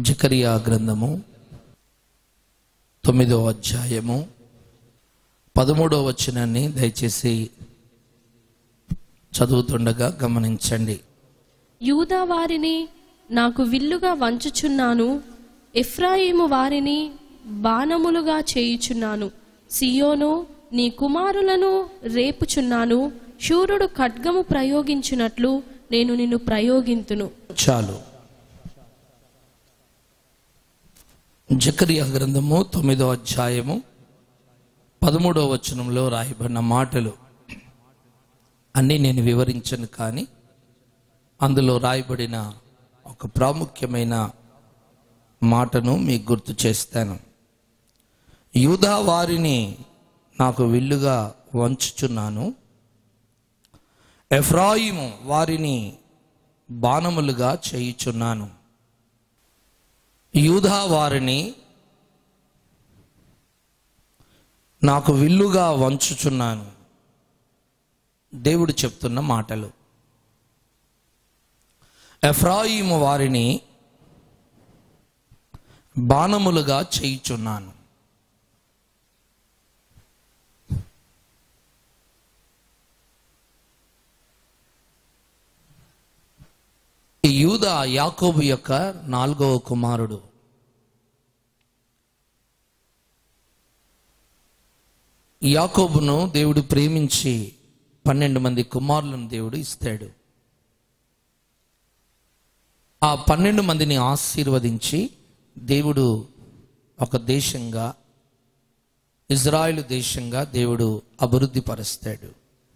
జకరియా గ్రంథము తొమ్మిదవ అధ్యాయము పదమూడవ వచనాన్ని దయచేసి చదువుతుండగా గమనించండి యూదా వారిని నాకు విల్లుగా వంచుచున్నాను ఎఫ్రాయిము వారిని బాణములుగా చేయుచున్నాను సియోను నీ కుమారులను రేపుచున్నాను శూరుడు ఖడ్గము ప్రయోగించినట్లు నేను నిన్ను ప్రయోగింతును చాలు జకరియా గ్రంథము తొమ్మిదో అధ్యాయము పదమూడవ వచనంలో రాయబడిన మాటలు అన్నీ నేను వివరించను కానీ అందులో రాయబడిన ఒక ప్రాముఖ్యమైన మాటను మీకు గుర్తు చేస్తాను యూదా వారిని నాకు విల్లుగా వంచుచున్నాను ఎఫ్రాయిము వారిని బాణములుగా చేయుచున్నాను యూదా వారిని నాకు విల్లుగా వంచుచున్నాను దేవుడు చెప్తున్న మాటలు ఎఫ్రాయిము వారిని బాణములుగా చేయుచున్నాను ఈ యూద యాకోబు యొక్క నాలుగవ కుమారుడు యాకోబును దేవుడు ప్రేమించి పన్నెండు మంది కుమారులను దేవుడు ఇస్తాడు ఆ పన్నెండు మందిని ఆశీర్వదించి దేవుడు ఒక దేశంగా ఇజ్రాయిల్ దేశంగా దేవుడు అభివృద్ధి పరుస్తాడు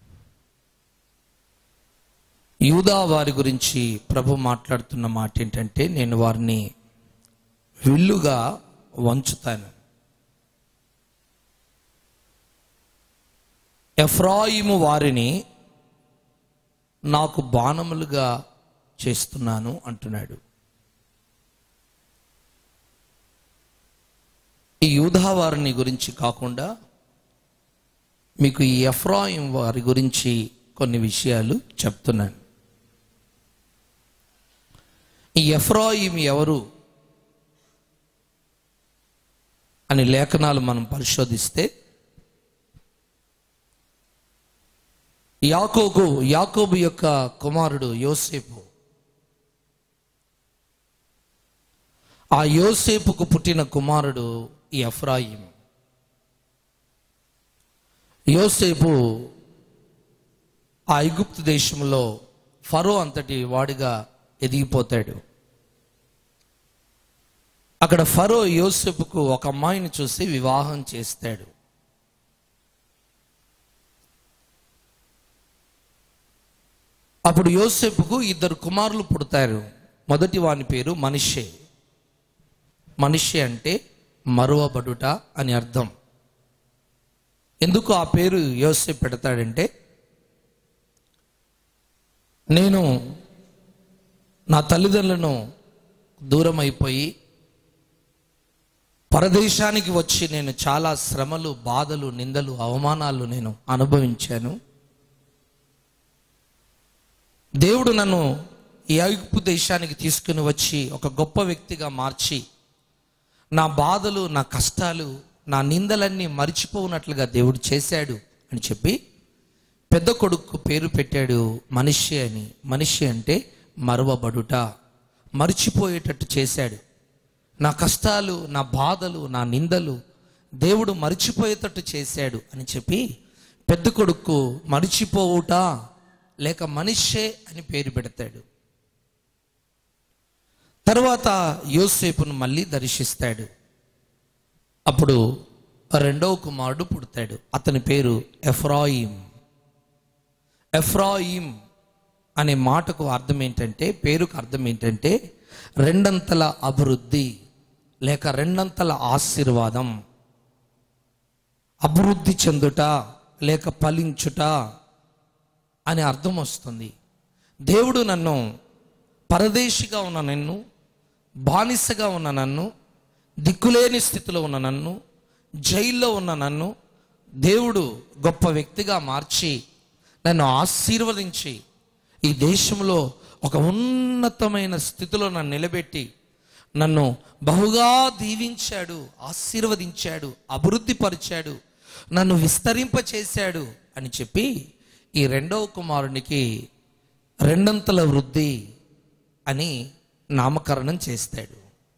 యూదా వారి గురించి ప్రభు మాట్లాడుతున్న మాట ఏంటంటే నేను వారిని విల్లుగా వంచుతాను ఎఫ్రాయిము వారిని నాకు బాణములుగా చేస్తున్నాను అంటున్నాడు ఈ యూదా వారిని గురించి కాకుండా మీకు ఈ ఎఫ్రాయిం వారి గురించి కొన్ని విషయాలు చెప్తున్నాను ఈ ఎఫ్రాయిం ఎవరు అని లేఖనాలు మనం పరిశోధిస్తే యాకోబు యాకోబు యొక్క కుమారుడు యోసేపు ఆ యోసేపుకు పుట్టిన కుమారుడు ఈ ఎఫ్రాయిం యోసేపు ఆ ఐగుప్తు దేశంలో ఫరో అంతటి వాడిగా ఎదిగిపోతాడు అక్కడ ఫరో యోసేపుకు ఒక అమ్మాయిని చూసి వివాహం చేస్తాడు అప్పుడు యోసేపుకు ఇద్దరు కుమారులు పుడతారు మొదటి వాని పేరు మనిషే మనిషి అంటే మరువబడుట అని అర్థం ఎందుకు ఆ పేరు యోసేపు పెడతాడంటే నేను నా తల్లిదండ్రులను దూరం అయిపోయి పరదేశానికి వచ్చి నేను చాలా శ్రమలు బాధలు నిందలు అవమానాలు నేను అనుభవించాను దేవుడు నన్ను ఈ ఐగుప్తు దేశానికి తీసుకుని వచ్చి ఒక గొప్ప వ్యక్తిగా మార్చి నా బాధలు నా కష్టాలు నా నిందలన్నీ మరిచిపోనట్లుగా దేవుడు చేశాడు అని చెప్పి పెద్ద కొడుకు పేరు పెట్టాడు మనిషి అని మనిషి అంటే మరవబడుట మరిచిపోయేటట్టు చేశాడు నా కష్టాలు నా బాధలు నా నిందలు దేవుడు మరిచిపోయేటట్టు చేశాడు అని చెప్పి పెద్ద కొడుకు మరిచిపోవుట లేక మనిషే అని పేరు పెడతాడు తర్వాత యోసేపును మళ్ళీ దర్శిస్తాడు అప్పుడు రెండవ కుమారుడు పుడతాడు అతని పేరు ఎఫ్రాయిం ఎఫ్రాయిం అనే మాటకు అర్థం ఏంటంటే పేరుకు అర్థం ఏంటంటే రెండంతల అభివృద్ధి లేక రెండంతల ఆశీర్వాదం అభివృద్ధి చెందుట లేక ఫలించుట అనే అర్థం వస్తుంది దేవుడు నన్ను పరదేశిగా ఉన్న నన్ను బానిసగా ఉన్న నన్ను దిక్కులేని స్థితిలో ఉన్న నన్ను జైల్లో ఉన్న నన్ను దేవుడు గొప్ప వ్యక్తిగా మార్చి నన్ను ఆశీర్వదించి ఈ దేశంలో ఒక ఉన్నతమైన స్థితిలో నన్ను నిలబెట్టి నన్ను బహుగా దీవించాడు ఆశీర్వదించాడు అభివృద్ధి పరిచాడు నన్ను విస్తరింపచేశాడు అని చెప్పి ఈ రెండవ కుమారునికి రెండంతల వృద్ధి అని నామకరణం చేస్తాడు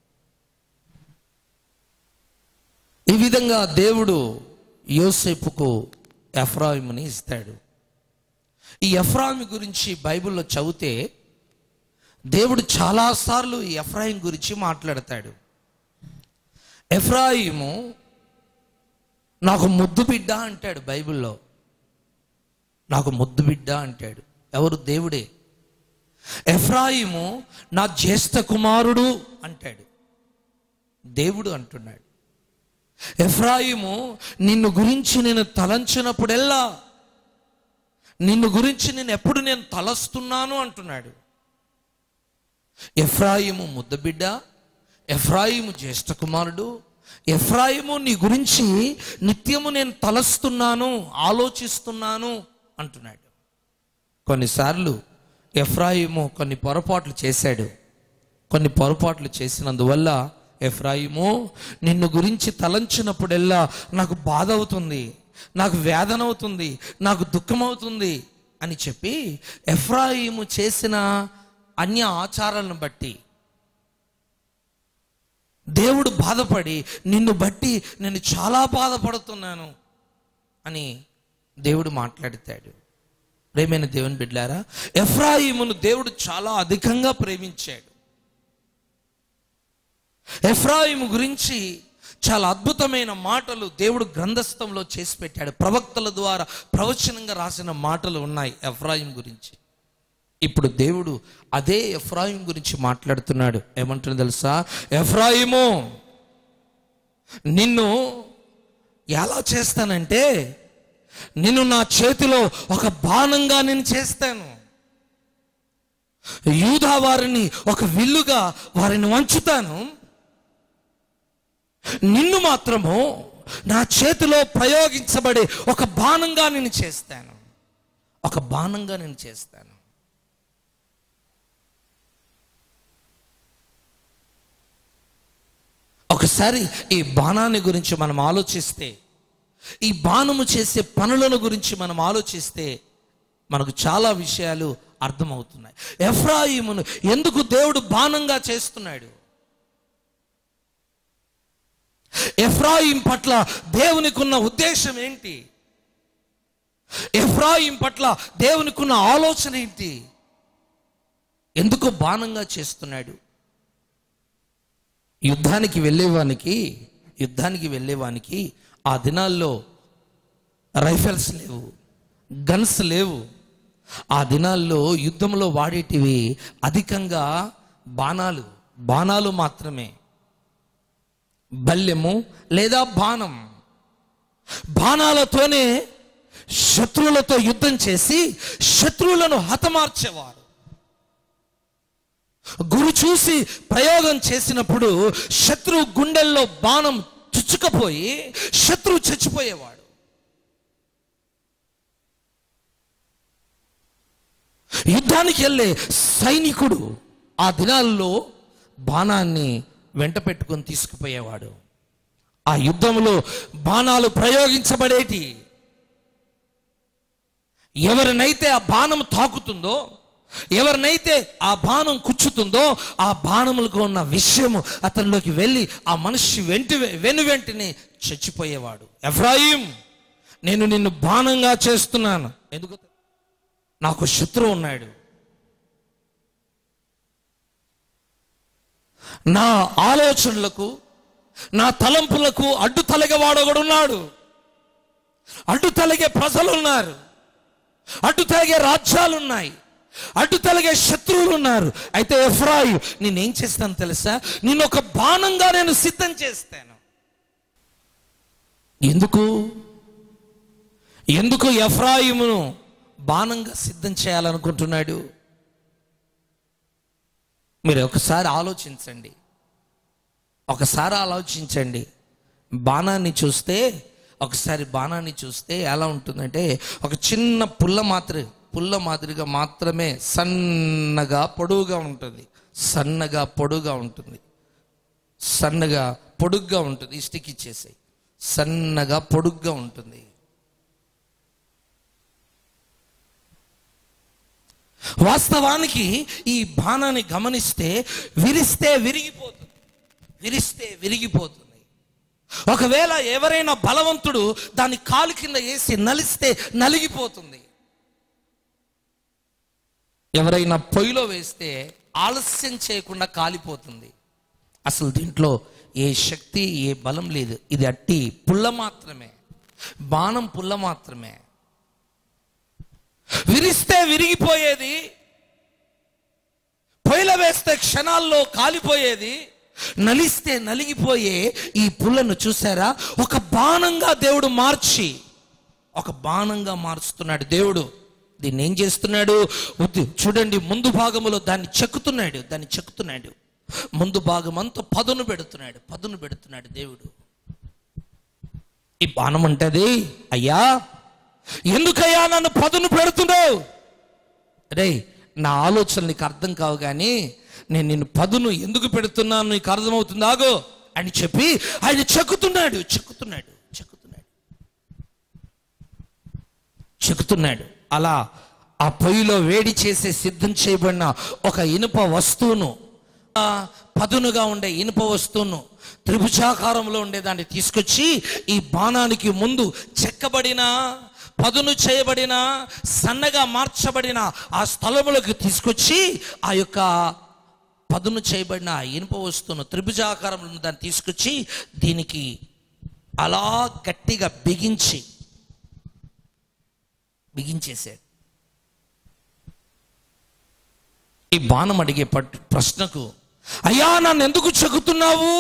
ఈ విధంగా దేవుడు యోసేపుకు ఎఫ్రాయిముని ఇస్తాడు ఈ ఎఫ్రాయిము గురించి బైబిల్లో చదివితే దేవుడు చాలాసార్లు ఈ ఎఫ్రాయిం గురించి మాట్లాడతాడు ఎఫ్రాయిము నాకు ముద్దు బిడ్డ అంటాడు బైబిల్లో నాకు ముద్దు బిడ్డ అంటాడు ఎవరు దేవుడే ఎఫ్రాయిము నా జ్యేష్ఠ కుమారుడు అంటాడు దేవుడు అంటున్నాడు ఎఫ్రాయిము నిన్ను గురించి నేను తలంచినప్పుడెల్లా నిన్ను గురించి నేను ఎప్పుడు నేను తలస్తున్నాను అంటున్నాడు ఎఫ్రాయిము ముద్దబిడ్డ ఎఫ్రాయిము జ్యేష్ఠ కుమారుడు ఎఫ్రాయిము నీ గురించి నిత్యము నేను తలస్తున్నాను ఆలోచిస్తున్నాను అంటున్నాడు కొన్నిసార్లు ఎఫ్రాయిము కొన్ని పొరపాట్లు చేశాడు కొన్ని పొరపాట్లు చేసినందువల్ల ఎఫ్రాయిము నిన్ను గురించి తలంచినప్పుడెల్లా నాకు బాధ అవుతుంది నాకు వేదన అవుతుంది నాకు దుఃఖం అవుతుంది అని చెప్పి ఎఫ్రాయిము చేసిన అన్య ఆచారాలను బట్టి దేవుడు బాధపడి నిన్ను బట్టి నేను చాలా బాధపడుతున్నాను అని దేవుడు మాట్లాడతాడు ప్రేమైన దేవుని బిడ్డారా ఎఫ్రాయిమును దేవుడు చాలా అధికంగా ప్రేమించాడు ఎఫ్రాయిము గురించి చాలా అద్భుతమైన మాటలు దేవుడు గ్రంథస్థంలో చేసి పెట్టాడు ప్రవక్తల ద్వారా ప్రవచనంగా రాసిన మాటలు ఉన్నాయి ఎఫ్రాయిం గురించి ఇప్పుడు దేవుడు అదే ఎఫ్రాయిం గురించి మాట్లాడుతున్నాడు ఏమంటుంది తెలుసా ఎఫ్రాయిము నిన్ను ఎలా చేస్తానంటే నిన్ను నా చేతిలో ఒక బాణంగా నేను చేస్తాను యూదా వారిని ఒక విల్లుగా వారిని వంచుతాను నిన్ను మాత్రము నా చేతిలో ప్రయోగించబడే ఒక బాణంగా నేను చేస్తాను ఒక బాణంగా నేను చేస్తాను ఒకసారి ఈ బాణాన్ని గురించి మనం ఆలోచిస్తే ఈ బాణము చేసే పనులను గురించి మనం ఆలోచిస్తే మనకు చాలా విషయాలు అర్థమవుతున్నాయి ఎఫ్రాయిమును ఎందుకు దేవుడు బాణంగా చేస్తున్నాడు ఎఫ్రాయిం పట్ల దేవునికి ఉన్న ఉద్దేశం ఏంటి ఎఫ్రాయిం పట్ల దేవునికి ఉన్న ఆలోచన ఏంటి ఎందుకు బాణంగా చేస్తున్నాడు యుద్ధానికి వెళ్ళేవానికి యుద్ధానికి వెళ్ళేవానికి ఆ దినాల్లో రైఫిల్స్ లేవు గన్స్ లేవు ఆ దినాల్లో యుద్ధంలో వాడేటివి అధికంగా బాణాలు బాణాలు మాత్రమే బల్లెము లేదా బాణం బాణాలతోనే శత్రువులతో యుద్ధం చేసి శత్రువులను హతమార్చేవారు గురి చూసి ప్రయోగం చేసినప్పుడు శత్రువు గుండెల్లో బాణం చుచ్చుకపోయి శత్రువు చచ్చిపోయేవాడు యుద్ధానికి వెళ్ళే సైనికుడు ఆ దినాల్లో బాణాన్ని వెంట పెట్టుకొని తీసుకుపోయేవాడు ఆ యుద్ధంలో బాణాలు ప్రయోగించబడేటి ఎవరినైతే ఆ బాణం తాకుతుందో ఎవరినైతే ఆ బాణం కుచ్చుతుందో ఆ బాణములకు ఉన్న విషయము అతనిలోకి వెళ్ళి ఆ మనిషి వెంటి వెను వెంటనే చచ్చిపోయేవాడు ఎఫ్రాయిం నేను నిన్ను బాణంగా చేస్తున్నాను ఎందుకు నాకు శత్రువు ఉన్నాడు నా ఆలోచనలకు నా తలంపులకు అడ్డు తలగేవాడు ఒకడు ఉన్నాడు అడ్డు తలగే ప్రజలు ఉన్నారు అడ్డు తలగే రాజ్యాలు ఉన్నాయి అడ్డు తలగే శత్రువులు ఉన్నారు అయితే ఎఫ్రాయి నేనేం చేస్తాను తెలుసా నేను ఒక బాణంగా నేను సిద్ధం చేస్తాను ఎందుకు ఎందుకు ఎఫ్రాయిమును బాణంగా సిద్ధం చేయాలనుకుంటున్నాడు మీరు ఒకసారి ఆలోచించండి ఒకసారి ఆలోచించండి బాణాన్ని చూస్తే ఒకసారి బాణాన్ని చూస్తే ఎలా ఉంటుందంటే ఒక చిన్న పుల్ల మాత్ర పుల్ల మాదిరిగా మాత్రమే సన్నగా పొడవుగా ఉంటుంది సన్నగా పొడుగా ఉంటుంది సన్నగా పొడుగ్గా ఉంటుంది ఈ స్టిక్ ఇచ్చేసాయి సన్నగా పొడుగ్గా ఉంటుంది వాస్తవానికి ఈ బాణాన్ని గమనిస్తే విరిస్తే విరిగిపోతుంది విరిస్తే విరిగిపోతుంది ఒకవేళ ఎవరైనా బలవంతుడు దాన్ని కాలు కింద వేసి నలిస్తే నలిగిపోతుంది ఎవరైనా పొయ్యిలో వేస్తే ఆలస్యం చేయకుండా కాలిపోతుంది అసలు దీంట్లో ఏ శక్తి ఏ బలం లేదు ఇది అట్టి పుల్ల మాత్రమే బాణం పుల్ల మాత్రమే విరిస్తే విరిగిపోయేది పొయ్యిలో వేస్తే క్షణాల్లో కాలిపోయేది నలిస్తే నలిగిపోయే ఈ పుల్లను చూసారా ఒక బాణంగా దేవుడు మార్చి ఒక బాణంగా మార్చుతున్నాడు దేవుడు దీన్ని ఏం చేస్తున్నాడు ఉద్ది- చూడండి ముందు భాగములో దాన్ని చెక్కుతున్నాడు దాన్ని చెక్కుతున్నాడు ముందు భాగం అంతా పదును పెడుతున్నాడు పదును పెడుతున్నాడు దేవుడు ఈ బాణం అంటది అయ్యా ఎందుకయ్యా నన్ను పదును పెడుతున్నావు రే నా ఆలోచనలు నీకు అర్థం కావు కానీ నేను నిన్ను పదును ఎందుకు పెడుతున్నాను నీకు అర్థమవుతుంది ఆగో అని చెప్పి ఆయన చెక్కుతున్నాడు చెక్కుతున్నాడు చెక్కుతున్నాడు చెక్కుతున్నాడు అలా ఆ పొయ్యిలో వేడి చేసే సిద్ధం చేయబడిన ఒక ఇనుప వస్తువును ఆ పదునుగా ఉండే ఇనుప వస్తువును త్రిభుజాకారంలో ఉండేదాన్ని తీసుకొచ్చి ఈ బాణానికి ముందు చెక్కబడిన పదును చేయబడిన సన్నగా మార్చబడిన ఆ స్థలములకు తీసుకొచ్చి ఆ యొక్క పదును చేయబడిన ఆ ఇనుప వస్తువును త్రిభుజాకారంలో ఉన్న దాన్ని తీసుకొచ్చి దీనికి అలా గట్టిగా బిగించి బిగించేశాడు ఈ బాణం అడిగే పట్- ప్రశ్నకు అయ్యా నన్ను ఎందుకు చెక్కుతున్నావు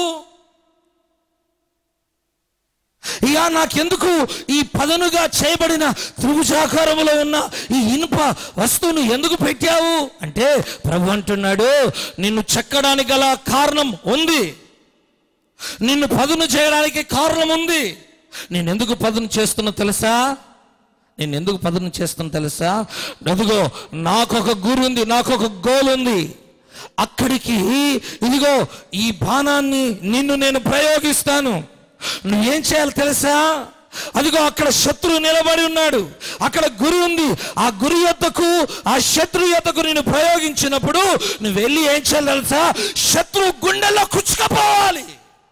అయ్యా నాకెందుకు ఈ పదనుగా చేయబడిన త్రిభుజాకారములో ఉన్న ఈ ఇనుప వస్తువును ఎందుకు పెట్టావు అంటే ప్రభు అంటున్నాడు నిన్ను చెక్కడానికి గల కారణం ఉంది నిన్ను పదును చేయడానికి కారణం ఉంది నేను ఎందుకు పదును చేస్తున్నా తెలుసా నేను ఎందుకు పదును చేస్తున్నా తెలుసా అదిగో నాకు ఒక గురి ఉంది నాకు ఒక గోల్ ఉంది అక్కడికి ఇదిగో ఈ బాణాన్ని నిన్ను నేను ప్రయోగిస్తాను నువ్వేం చేయాలి తెలుసా అదిగో అక్కడ శత్రువు నిలబడి ఉన్నాడు అక్కడ గురి ఉంది ఆ గురి యొద్దకు ఆ శత్రు యొద్దకు నేను ప్రయోగించినప్పుడు నువ్వు వెళ్ళి ఏం చేయాలి తెలుసా శత్రువు గుండెల్లో కుచ్చుకపోవాలి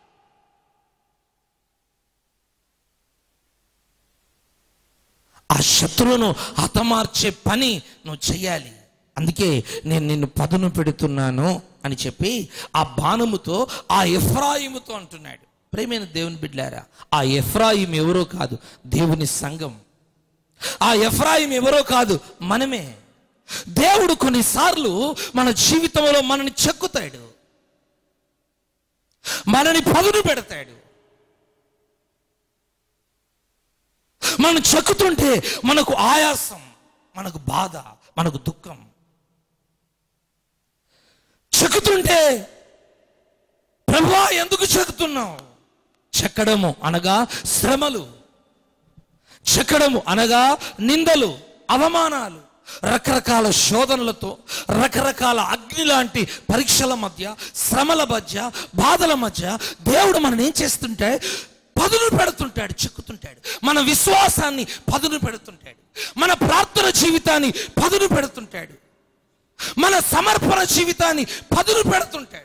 ఆ శత్రువును హతమార్చే పని నువ్వు చెయ్యాలి అందుకే నేను నిన్ను పదును పెడుతున్నాను అని చెప్పి ఆ బాణముతో ఆ ఎఫ్రాయిముతో అంటున్నాడు ప్రేమైన దేవుని బిడ్డారా ఆ ఎఫ్రాయిం ఎవరో కాదు దేవుని సంఘం ఆ ఎఫ్రాయిం ఎవరో కాదు మనమే దేవుడు కొన్నిసార్లు మన జీవితంలో మనని చెక్కుతాడు మనని పదును పెడతాడు మనం చెక్కుతుంటే మనకు ఆయాసం మనకు బాధ మనకు దుఃఖం చెక్కుతుంటే ప్రభా ఎందుకు చెక్కుతున్నావు చెక్కడము అనగా శ్రమలు చెక్కడము అనగా నిందలు అవమానాలు రకరకాల శోధనలతో రకరకాల అగ్ని లాంటి పరీక్షల మధ్య శ్రమల మధ్య బాధల మధ్య దేవుడు మనం ఏం చేస్తుంటే పదును పెడుతుంటాడు చెక్కుతుంటాడు మన విశ్వాసాన్ని పదును పెడుతుంటాడు మన ప్రార్థన జీవితాన్ని పదును పెడుతుంటాడు మన సమర్పణ జీవితాన్ని పదును పెడుతుంటాడు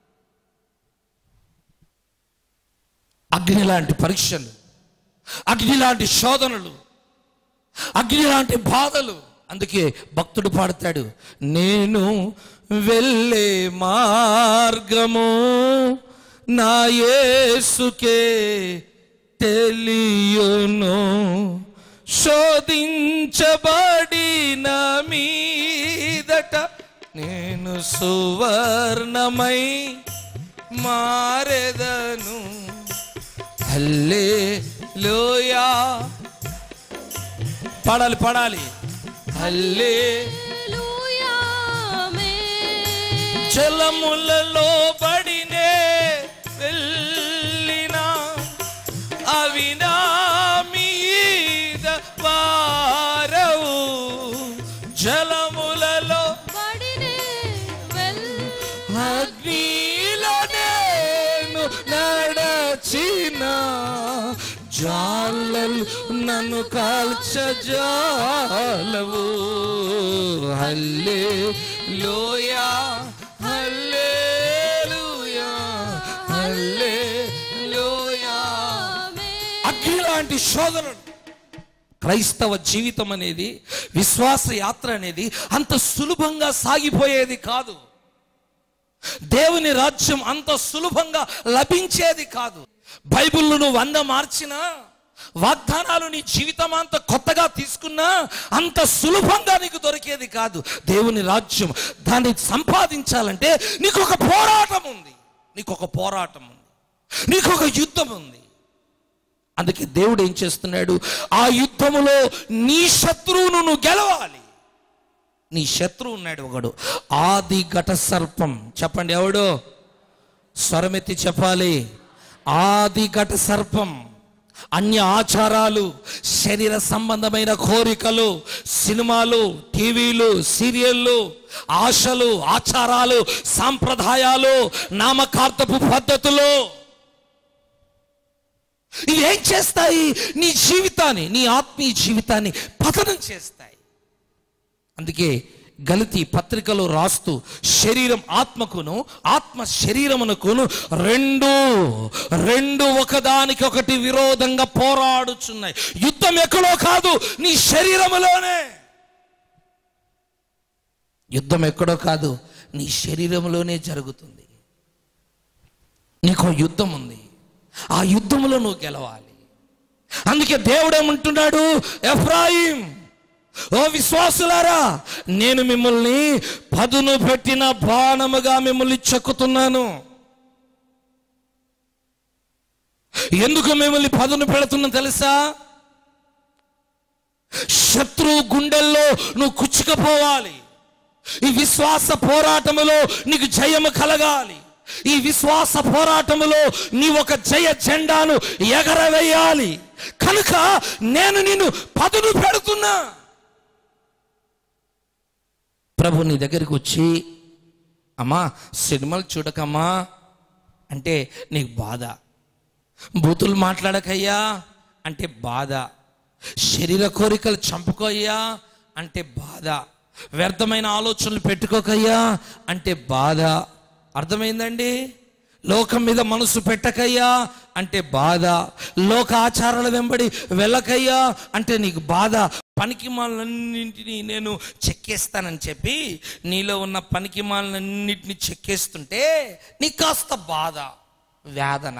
అగ్ని లాంటి పరీక్షలు అగ్ని లాంటి శోధనలు అగ్ని లాంటి బాధలు అందుకే భక్తుడు పాడతాడు నేను వెళ్ళే మార్గము నా యేసుకే తెలియును శోధించబడిన మీదట నేను సువర్ణమై మారెదను హల్లే లోయా పాడాలి పాడాలి హల్లే జలములలో పడినే వెళ్ళిన అవి నా మీద పారవు జలములలో అగ్నిలో నేను కాల్చిన జాలలు నన్ను కాల్చజాలవు హల్లే లోయా హల్లే హల్లే అగ్ని లాంటి శోధనలు క్రైస్తవ జీవితం అనేది విశ్వాస యాత్ర అనేది అంత సులభంగా సాగిపోయేది కాదు దేవుని రాజ్యం అంత సులభంగా లభించేది కాదు బైబిల్ను నువ్వు వంద మార్చినా వాగ్దానాలు నీ జీవితం అంత కొత్తగా తీసుకున్నా అంత సులభంగా నీకు దొరికేది కాదు దేవుని రాజ్యం దాన్ని సంపాదించాలంటే నీకు ఒక పోరాటం ఉంది నీకు ఒక పోరాటం ఉంది నీకు ఒక యుద్ధం ఉంది అందుకే దేవుడు ఏం చేస్తున్నాడు ఆ యుద్ధములో నీ శత్రువును నువ్వు గెలవాలి నీ శత్రువు ఉన్నాడు ఒకడు ఆది ఘట సర్పం చెప్పండి ఎవడు స్వరమెత్తి చెప్పాలి ఆది ఘట సర్పం అన్య ఆచారాలు శరీర సంబంధమైన కోరికలు సినిమాలు టీవీలు సీరియళ్ళు ఆశలు ఆచారాలు సాంప్రదాయాలు నామకార్థపు పద్ధతులు ఇవి ఏం చేస్తాయి నీ జీవితాన్ని నీ ఆత్మీయ జీవితాన్ని పతనం చేస్తాయి అందుకే గలితి పత్రికలో రాస్తూ శరీరం ఆత్మకును ఆత్మ శరీరమునకును రెండు రెండు ఒకదానికి ఒకటి విరోధంగా పోరాడుచున్నాయి యుద్ధం ఎక్కడో కాదు నీ శరీరములోనే యుద్ధం ఎక్కడో కాదు నీ శరీరంలోనే జరుగుతుంది నీకు యుద్ధం ఉంది ఆ యుద్ధంలో నువ్వు గెలవాలి అందుకే దేవుడు ఏమంటున్నాడు ఎఫ్రాయిం ఓ విశ్వాసులారా నేను మిమ్మల్ని పదును పెట్టిన బాణముగా మిమ్మల్ని చెక్కుతున్నాను ఎందుకు మిమ్మల్ని పదును పెడుతున్నా తెలుసా శత్రువు గుండెల్లో నువ్వు కుచ్చుకపోవాలి ఈ విశ్వాస పోరాటములో నీకు జయము కలగాలి ఈ విశ్వాస పోరాటములో నీ ఒక జయ జెండాను ఎగరవేయాలి కనుక నేను నిన్ను పదును పెడుతున్నా ప్రభు నీ దగ్గరికి వచ్చి అమ్మా సినిమాలు చూడకమ్మా అంటే నీకు బాధ బూతులు మాట్లాడకయ్యా అంటే బాధ శరీర కోరికలు చంపుకోయ్యా అంటే బాధ వ్యర్థమైన ఆలోచనలు పెట్టుకోకయ్యా అంటే బాధ అర్థమైందండి లోకం మీద మనసు పెట్టకయ్యా అంటే బాధ లోక ఆచారాల వెంబడి వెళ్ళకయ్యా అంటే నీకు బాధ పనికి మాలన్నింటినీ నేను చెక్కేస్తానని చెప్పి నీలో ఉన్న పనికి మాలన్నింటినీ చెక్కేస్తుంటే నీకు కాస్త బాధ వేదన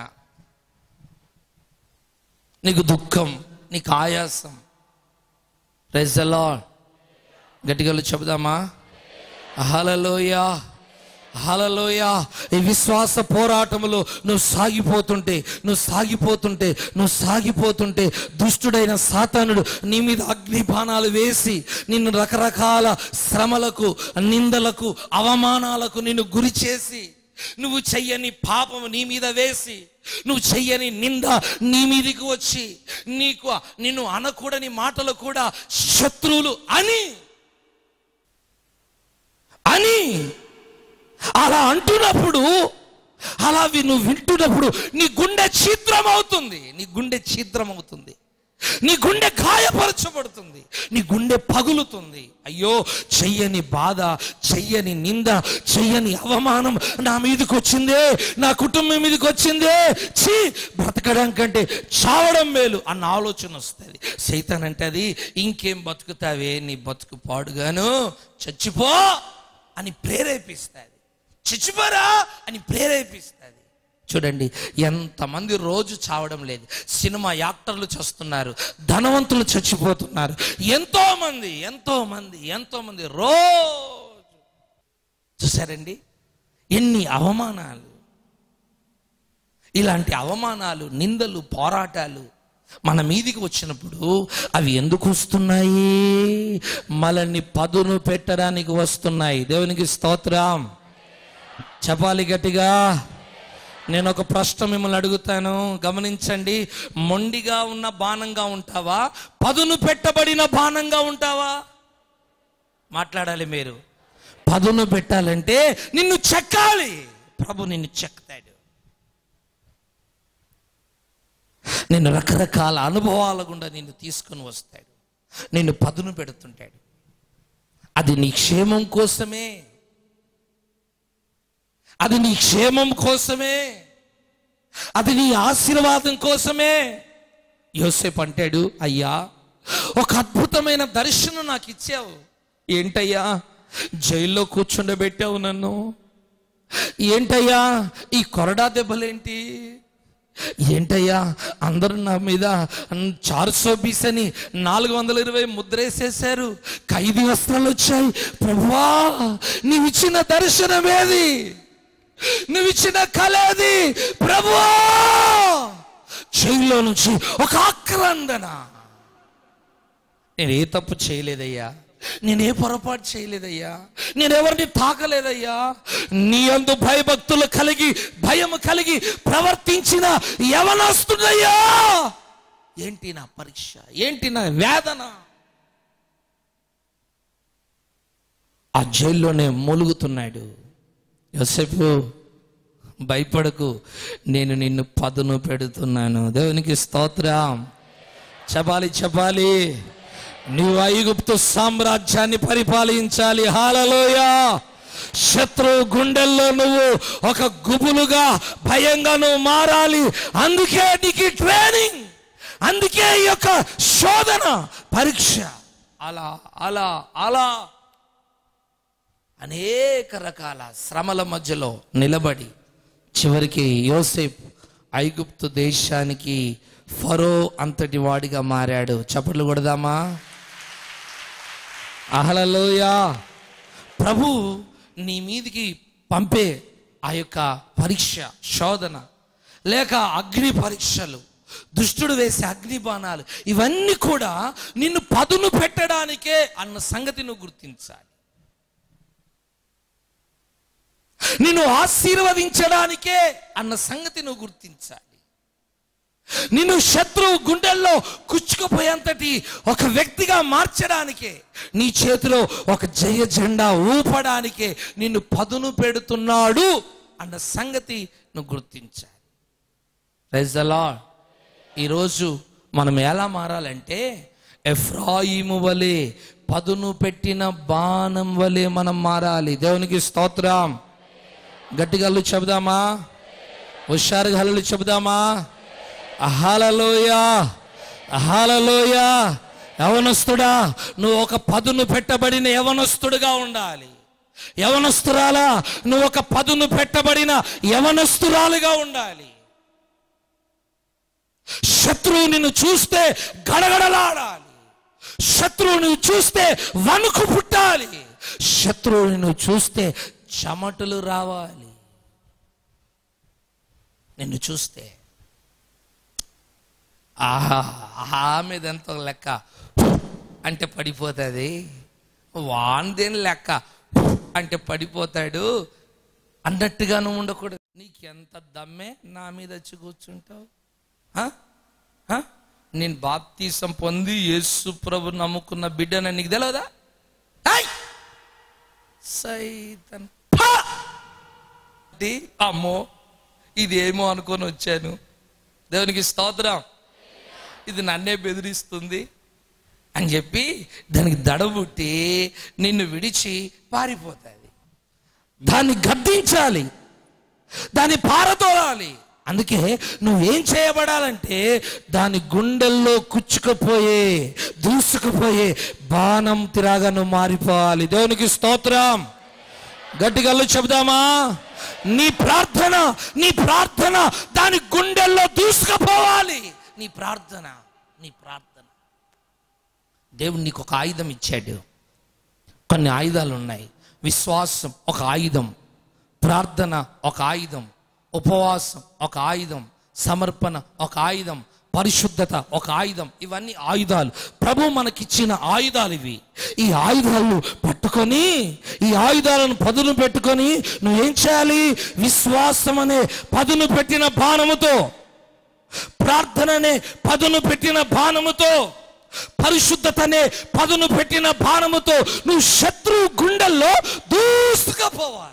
నీకు దుఃఖం నీకు ఆయాసం రెజలా గట్టిగా చెబుదామా హలలోయా హలలోయ ఈ విశ్వాస పోరాటములో నువ్వు సాగిపోతుంటే నువ్వు సాగిపోతుంటే నువ్వు సాగిపోతుంటే దుష్టుడైన సాతానుడు నీ మీద అగ్ని బాణాలు వేసి నిన్ను రకరకాల శ్రమలకు నిందలకు అవమానాలకు నిన్ను గురి చేసి నువ్వు చెయ్యని పాపము నీ మీద వేసి నువ్వు చెయ్యని నింద నీ మీదికి వచ్చి నీకు నిన్ను అనకూడని మాటలు కూడా శత్రువులు అని అని అలా అంటున్నప్పుడు అలా వి- నువ్వు వింటున్నప్పుడు నీ గుండె ఛిద్రం అవుతుంది నీ గుండె ఛిద్రం అవుతుంది నీ గుండె గాయపరచబడుతుంది నీ గుండె పగులుతుంది అయ్యో చెయ్యని బాధ చెయ్యని నింద చెయ్యని అవమానం నా మీదకి వచ్చిందే నా కుటుంబం మీదకి వచ్చిందే ఛీ బ్రతకడం కంటే చావడం మేలు అన్న ఆలోచన వస్తుంది సైతాన్ అంటే అది ఇంకేం బతుకుతావే నీ బతుకు పాడుగాను చచ్చిపో అని ప్రేరేపిస్తుంది చచ్చిపోరా అని ప్రేరేపిస్తుంది చూడండి ఎంతమంది రోజు చావడం లేదు సినిమా యాక్టర్లు చస్తున్నారు ధనవంతులు చచ్చిపోతున్నారు ఎంతో మంది ఎంతో మంది ఎంతో మంది రోజు చూసారండి ఎన్ని అవమానాలు ఇలాంటి అవమానాలు నిందలు పోరాటాలు మన మీదికి వచ్చినప్పుడు అవి ఎందుకు వస్తున్నాయి మనల్ని పదును పెట్టడానికి వస్తున్నాయి దేవునికి స్తోత్రం చెప్పాలి గట్టిగా నేను ఒక ప్రశ్న మిమ్మల్ని అడుగుతాను గమనించండి మొండిగా ఉన్న బాణంగా ఉంటావా పదును పెట్టబడిన బాణంగా ఉంటావా మాట్లాడాలి మీరు పదును పెట్టాలంటే నిన్ను చెక్కాలి ప్రభు నిన్ను చెక్తాడు నేను రకరకాల అనుభవాల గుండా నిన్ను తీసుకుని వస్తాడు నిన్ను పదును పెడుతుంటాడు అది నీ క్షేమం కోసమే అది నీ క్షేమం కోసమే అది నీ ఆశీర్వాదం కోసమే యోసేపు అంటాడు అయ్యా ఒక అద్భుతమైన దర్శనం నాకు ఇచ్చావు ఏంటయ్యా జైల్లో కూర్చుండబెట్టావు నన్ను ఏంటయ్యా ఈ కొరడా దెబ్బలేంటి ఏంటయ్యా అందరూ నా మీద చార్సో బీస్ అని నాలుగు వందల ఇరవై ముద్రేసేశారు ఖైదీ వస్త్రాలు వచ్చాయి ప్రభువా నీవిచ్చిన దర్శనమేది నువ్విచ్చిన కళ అది ప్రభువా జైల్లో నుంచి ఒక ఆక్రందన నేను ఏ తప్పు చేయలేదయ్యా నేనే పొరపాటు చేయలేదయ్యా నేనెవరిని తాకలేదయ్యా నీ అందు భయభక్తులు కలిగి భయం కలిగి ప్రవర్తించిన ఎవనొస్తుందయ్యా ఏంటి నా పరీక్ష ఏంటి నా వేదన ఆ జైల్లోనే మూలుగుతున్నాడు యోసేపు భయపడకు నేను నిన్ను పదును పెడుతున్నాను దేవునికి స్తోత్రం చెప్పాలి చెప్పాలి నీవు ఐగుప్తు సామ్రాజ్యాన్ని పరిపాలించాలి హాలలోయ శత్రు గుండెల్లో నువ్వు ఒక గుబులుగా భయంగా నువ్వు మారాలి అందుకే నీకు ఈ ట్రైనింగ్ అందుకే ఈ యొక్క శోధన పరీక్ష అలా అలా అలా అనేక రకాల శ్రమల మధ్యలో నిలబడి చివరికి యోసేపు ఐగుప్తు దేశానికి ఫరో అంతటి వాడిగా మారాడు చప్పట్లు కొడదామా అహలలోయా ప్రభు నీ మీదికి పంపే ఆ యొక్క పరీక్ష శోధన లేక అగ్ని పరీక్షలు దుష్టుడు వేసే అగ్ని బాణాలు ఇవన్నీ కూడా నిన్ను పదును పెట్టడానికే అన్న సంగతి నువ్వు గుర్తించాలి నిన్ను ఆశీర్వదించడానికే అన్న సంగతి నువ్వు గుర్తించాలి నిన్ను శత్రువు గుండెల్లో కుచ్చుకుపోయేంతటి ఒక వ్యక్తిగా మార్చడానికే నీ చేతిలో ఒక జయ జెండా ఊపడానికే నిన్ను పదును పెడుతున్నాడు అన్న సంగతి నువ్వు గుర్తించాలి Praise the Lord. ఈరోజు మనం ఎలా మారాలంటే ఎఫ్రాయిము వలె పదును పెట్టిన బాణం వలె మనం మారాలి దేవునికి స్తోత్రం గట్టిగా చెబుదామా హుషారుగా హల్లు చెబుదామా అహాలలోయ అహాలలోయ యవనస్తుడా నువ్వు ఒక పదును పెట్టబడిన యవనస్తుడుగా ఉండాలి యవనస్తురాలా నువ్వు ఒక పదును పెట్టబడిన యవనస్తురాలుగా ఉండాలి శత్రువు నిన్ను చూస్తే గడగడలాడాలి శత్రువు నువ్వు చూస్తే వణుకు పుట్టాలి శత్రువు నిన్ను చూస్తే చెమటలు రావాలి నిన్ను చూస్తే ఆహా ఆమె ఎంతో లెక్క అంటే పడిపోతుంది వాందేని లెక్క అంటే పడిపోతాడు అన్నట్టుగా నువ్వు ఉండకూడదు నీకు ఎంత దమ్మే నా మీద వచ్చి కూర్చుంటావు ఆ? ఆ? నేను బాప్తీసం పొంది యేసు ప్రభు నమ్ముకున్న బిడ్డన నీకు తెలియదా ఏయ్! సైతన్ ఫా! ఇది అమ్మో ఇదేమో అనుకొని వచ్చాను దేవునికి స్తోత్రం ఇది నన్నే బెదిరిస్తుంది అని చెప్పి దానికి దడబుట్టి నిన్ను విడిచి పారిపోతుంది దాన్ని గద్దించాలి దాన్ని పారతోలాలి అందుకే నువ్వేం చేయబడాలంటే దాని గుండెల్లో కుచ్చుకుపోయే దూసుకుపోయే బాణం తిరాగా నువ్వు మారిపోవాలి దేవునికి స్తోత్రం గట్టిగా చెబుదామా నీ ప్రార్థన నీ ప్రార్థన దాని గుండెల్లో దూసుకుపోవాలి నీ ప్రార్థన నీ ప్రార్థన దేవుడు నీకు ఒక ఆయుధం ఇచ్చాడు కొన్ని ఆయుధాలు ఉన్నాయి విశ్వాసం ఒక ఆయుధం ప్రార్థన ఒక ఆయుధం ఉపవాసం ఒక ఆయుధం సమర్పణ ఒక ఆయుధం పరిశుద్ధత ఒక ఆయుధం ఇవన్నీ ఆయుధాలు ప్రభు మనకిచ్చిన ఆయుధాలు ఇవి ఈ ఆయుధాలను పట్టుకొని ఈ ఆయుధాలను పదును పెట్టుకొని నువ్వేం చేయాలి విశ్వాసం అనే పదును పెట్టిన బాణముతో ప్రార్థననే పదును పెట్టిన బాణముతో పరిశుద్ధతనే పదును పెట్టిన బాణముతో నువ్వు శత్రు గుండెల్లో దూసుకుపోవాలి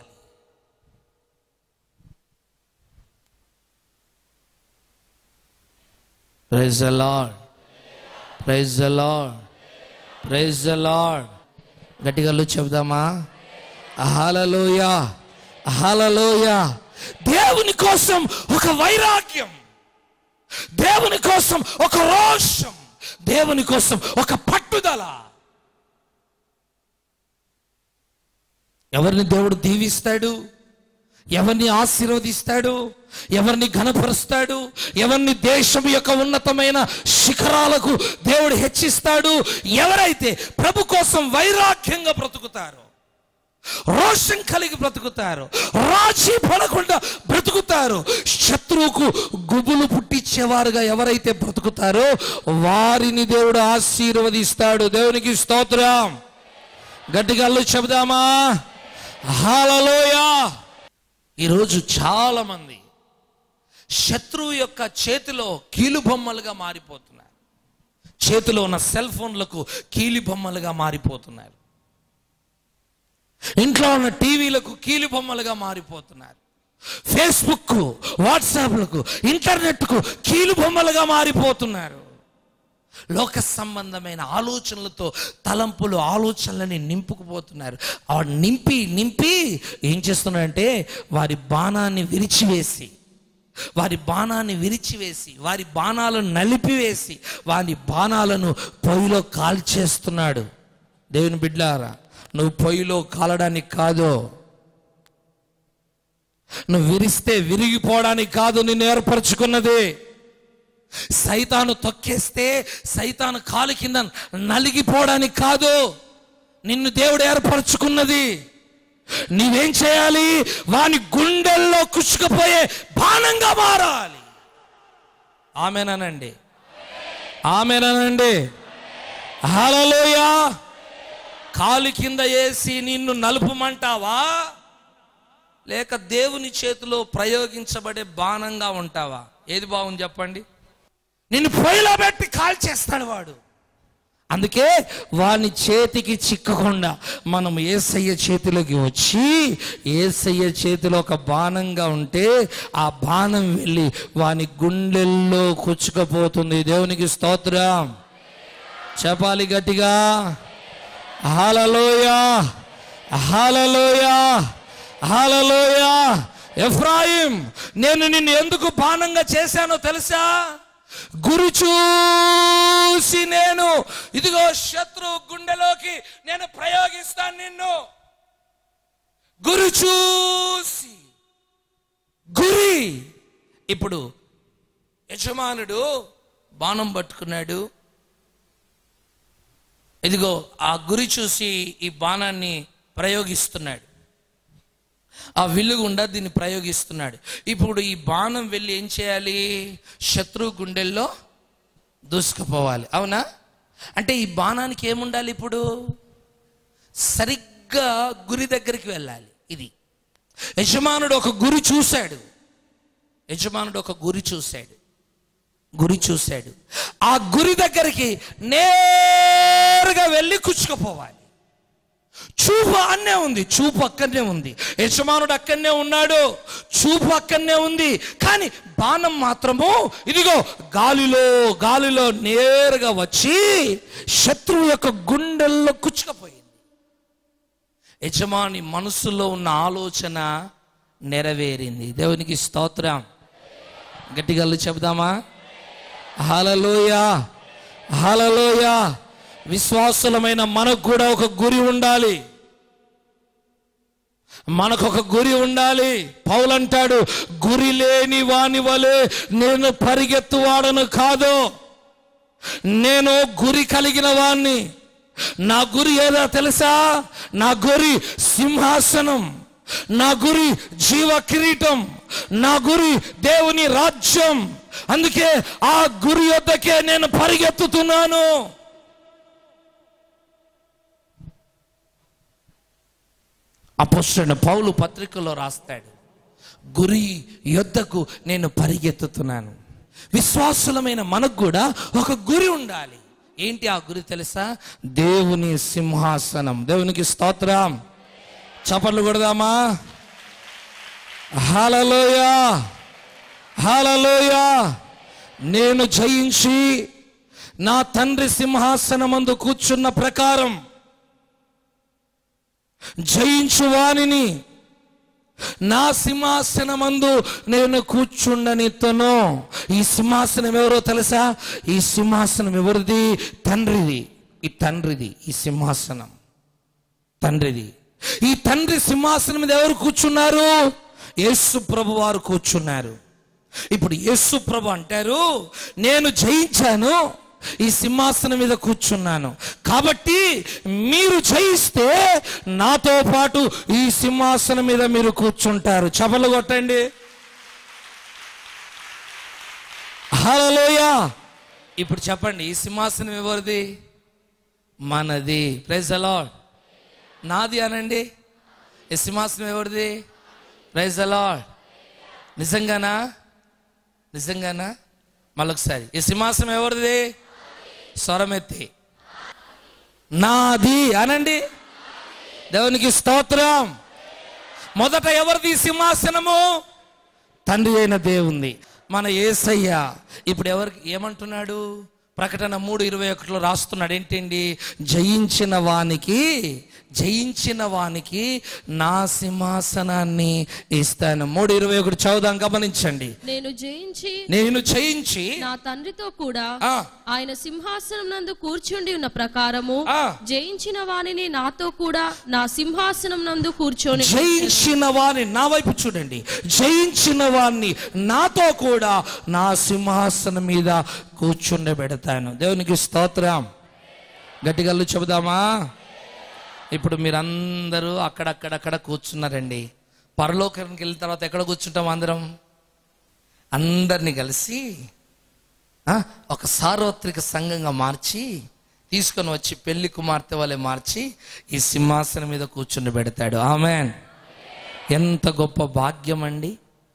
praise the lord praise the lord praise the lord గట్టిగా చెబుదామా హలలోయ హలలోయ దేవుని కోసం ఒక వైరాగ్యం దేవుని కోసం ఒక రోషం దేవుని కోసం ఒక పట్టుదల ఎవరిని దేవుడు దీవిస్తాడు ఎవరిని ఆశీర్వదిస్తాడు ఎవరిని ఘనపరుస్తాడు ఎవరిని దేశం యొక్క ఉన్నతమైన శిఖరాలకు దేవుడు హెచ్చిస్తాడు ఎవరైతే ప్రభు కోసం వైరాగ్యంగా బ్రతుకుతారో రోషం కలిగి బ్రతుకుతారు రాజీ పడకుండా బ్రతుకుతారు శత్రువుకు గుబులు పుట్టించేవారుగా ఎవరైతే బ్రతుకుతారో వారిని దేవుడు ఆశీర్వదిస్తాడు దేవునికి స్తోత్రం గట్టిగా అల్లు చెబుదామా హాలలోయ ఈరోజు చాలా మంది శత్రువు యొక్క చేతిలో కీలు బొమ్మలుగా మారిపోతున్నారు చేతిలో ఉన్న సెల్ ఫోన్లకు కీలి బొమ్మలుగా మారిపోతున్నారు ఇంట్లో ఉన్న టీవీలకు కీలు బొమ్మలుగా మారిపోతున్నారు ఫేస్బుక్ వాట్సాప్లకు ఇంటర్నెట్కు కీలు బొమ్మలుగా మారిపోతున్నారు లోక సంబంధమైన ఆలోచనలతో తలంపులు ఆలోచనలని నింపుకుపోతున్నారు ఆ నింపి నింపి ఏం చేస్తున్నారంటే వారి బాణాన్ని విరిచివేసి వారి బాణాన్ని విరిచివేసి వారి బాణాలను నలిపివేసి వారి బాణాలను పొయ్యిలో కాల్చేస్తున్నాడు దేవుని బిడ్డారా నువ్వు పొయ్యిలో కాలడానికి కాదు నువ్వు విరిస్తే విరిగిపోవడానికి కాదు నిన్ను ఏర్పరచుకున్నది సైతాను తొక్కేస్తే సైతాను కాలు కింద నలిగిపోవడానికి కాదు నిన్ను దేవుడు ఏర్పరచుకున్నది నీవేం చేయాలి వాని గుండెల్లో కుచ్చుకుపోయే బాణంగా మారాలి ఆమెనానండి ఆమెనానండి హలోయ కాలు కింద వేసి నిన్ను నలుపమంటావా లేక దేవుని చేతిలో ప్రయోగించబడే బాణంగా ఉంటావా ఏది బాగుంది చెప్పండి నిన్ను పొయ్యిలో పెట్టి కాల్చేస్తాడు వాడు అందుకే వాని చేతికి చిక్కకుండా మనం ఏసయ్య చేతిలోకి వచ్చి ఏసయ్య చేతిలో ఒక బాణంగా ఉంటే ఆ బాణం వెళ్ళి వాని గుండెల్లో కుచ్చుకపోతుంది దేవునికి స్తోత్రం చెప్పాలి గట్టిగా హాలలోయ హాలలోయ హాలలోయ ఎఫ్రాయిం నేను నిన్ను ఎందుకు బాణంగా చేశానో తెలుసా గురి చూసి నేను ఇదిగో శత్రు గుండెలోకి నేను ప్రయోగిస్తాను నిన్ను గురి చూసి గురి ఇప్పుడు యజమానుడు బాణం పట్టుకున్నాడు ఇదిగో ఆ గురి చూసి ఈ బాణాన్ని ప్రయోగిస్తున్నాడు ఆ విల్లు గుండా దీన్ని ప్రయోగిస్తున్నాడు ఇప్పుడు ఈ బాణం వెళ్ళి ఏం చేయాలి శత్రువు గుండెల్లో దూసుకుపోవాలి అవునా అంటే ఈ బాణానికి ఏముండాలి ఇప్పుడు సరిగ్గా గురి దగ్గరికి వెళ్ళాలి ఇది యజమానుడు ఒక గురి చూశాడు యజమానుడు ఒక గురి చూశాడు గురి చూశాడు ఆ గురి దగ్గరికి నేరుగా వెళ్ళి కుచ్చుకుపోవాలి చూపు అన్నే ఉంది చూపు అక్కడనే ఉంది యజమానుడు అక్కడనే ఉన్నాడు చూపు అక్కడనే ఉంది కానీ బాణం మాత్రము ఇదిగో గాలిలో గాలిలో నేరుగా వచ్చి శత్రువు యొక్క గుండెల్లో కుచ్చుకపోయింది యజమాని మనసులో ఉన్న ఆలోచన నెరవేరింది దేవునికి స్తోత్రం గట్టిగా చెబుదామా హలలోయ హలలోయ విశ్వాసులమైన మనకు కూడా ఒక గురి ఉండాలి మనకు ఒక గురి ఉండాలి పౌలంటాడు గురి లేని వాని వలె నేను పరిగెత్తువాడను కాదు నేను గురి కలిగిన వాణ్ణి నా గురి ఏదో తెలుసా నా గురి సింహాసనం నా గురి జీవ కిరీటం నా గురి దేవుని రాజ్యం అందుకే ఆ గురి వద్దకే నేను పరిగెత్తుతున్నాను అపొస్తలుడైన పౌలు పత్రికలో రాస్తాడు గురి యొద్దకు నేను పరిగెత్తుతున్నాను విశ్వాసులమైన మనకు కూడా ఒక గురి ఉండాలి ఏంటి ఆ గురి తెలుసా దేవుని సింహాసనం దేవునికి స్తోత్రం చపర్లు కొడదామా హలలోయ హలలోయ నేను జయించి నా తండ్రి సింహాసనమందు కూర్చున్న ప్రకారం జయించు వానిని నా సింహాసనమందు నేను కూర్చుండనిత్తను ఈ సింహాసనం ఎవరో తెలుసా ఈ సింహాసనం ఎవరిది తండ్రిది ఈ తండ్రిది ఈ సింహాసనం తండ్రిది ఈ తండ్రి సింహాసనం మీద ఎవరు కూర్చున్నారు యేసు ప్రభు వారు కూర్చున్నారు ఇప్పుడు యేసు ప్రభు అంటారు నేను జయించాను ఈ సింహాసనం మీద కూర్చున్నాను కాబట్టి మీరు జయిస్తే నాతో పాటు ఈ సింహాసనం మీద మీరు కూర్చుంటారు చపలు కొట్టండి హలోయ ఇప్పుడు చెప్పండి ఈ సింహాసనం ఎవరిది మనది ప్రైజ్ అలాడ్ నాది అనండి ఈ సింహాసనం ఎవరిది ప్రైజ్ అలాడ్ నిజంగానా నిజంగానా మళ్ళొకసారి ఈ సింహాసనం ఎవరిది స్వరమెత్తి నాది అనండి దేవునికి స్తోత్రం మొదట ఎవరిది ఈ సింహాసనము తండ్రి అయిన దేవుంది మన ఏసయ్య ఇప్పుడు ఎవరికి ఏమంటున్నాడు ప్రకటన మూడు ఇరవై ఒకటిలో రాస్తున్నాడు ఏంటండి జయించిన వానికి జయించిన వానికి నా సింహాసనాన్ని ఇస్తాను మూడు ఇరవై ఒకటి చదువుదాం గమనించండి నేను జయించి నేను జయించి నా తండ్రితో కూడా ఆ, ఆయన సింహాసనం నందు కూర్చుండి ఉన్న ప్రకారము ఆ. జయించిన వానిని నాతో కూడా నా సింహాసనం నందు కూర్చొని జయించిన వారిని నా వైపు చూడండి జయించిన వారిని నాతో కూడా నా సింహాసనం మీద కూర్చుండబెడతాను దేవునికి స్తోత్రం గట్టిగల్లు చెబుదామా ఇప్పుడు మీరందరూ అక్కడక్కడక్కడ కూర్చున్నారండి పరలోకానికి వెళ్ళిన తర్వాత ఎక్కడ కూర్చుంటాం అందరం అందరినీ కలిసి ఆ, ఒక సార్వత్రిక సంఘంగా మార్చి తీసుకొని వచ్చి పెళ్లి కుమార్తె వలె మార్చి ఈ సింహాసనం మీద కూర్చుని పెడతాడు ఆమెన్ ఎంత గొప్ప భాగ్యం అండి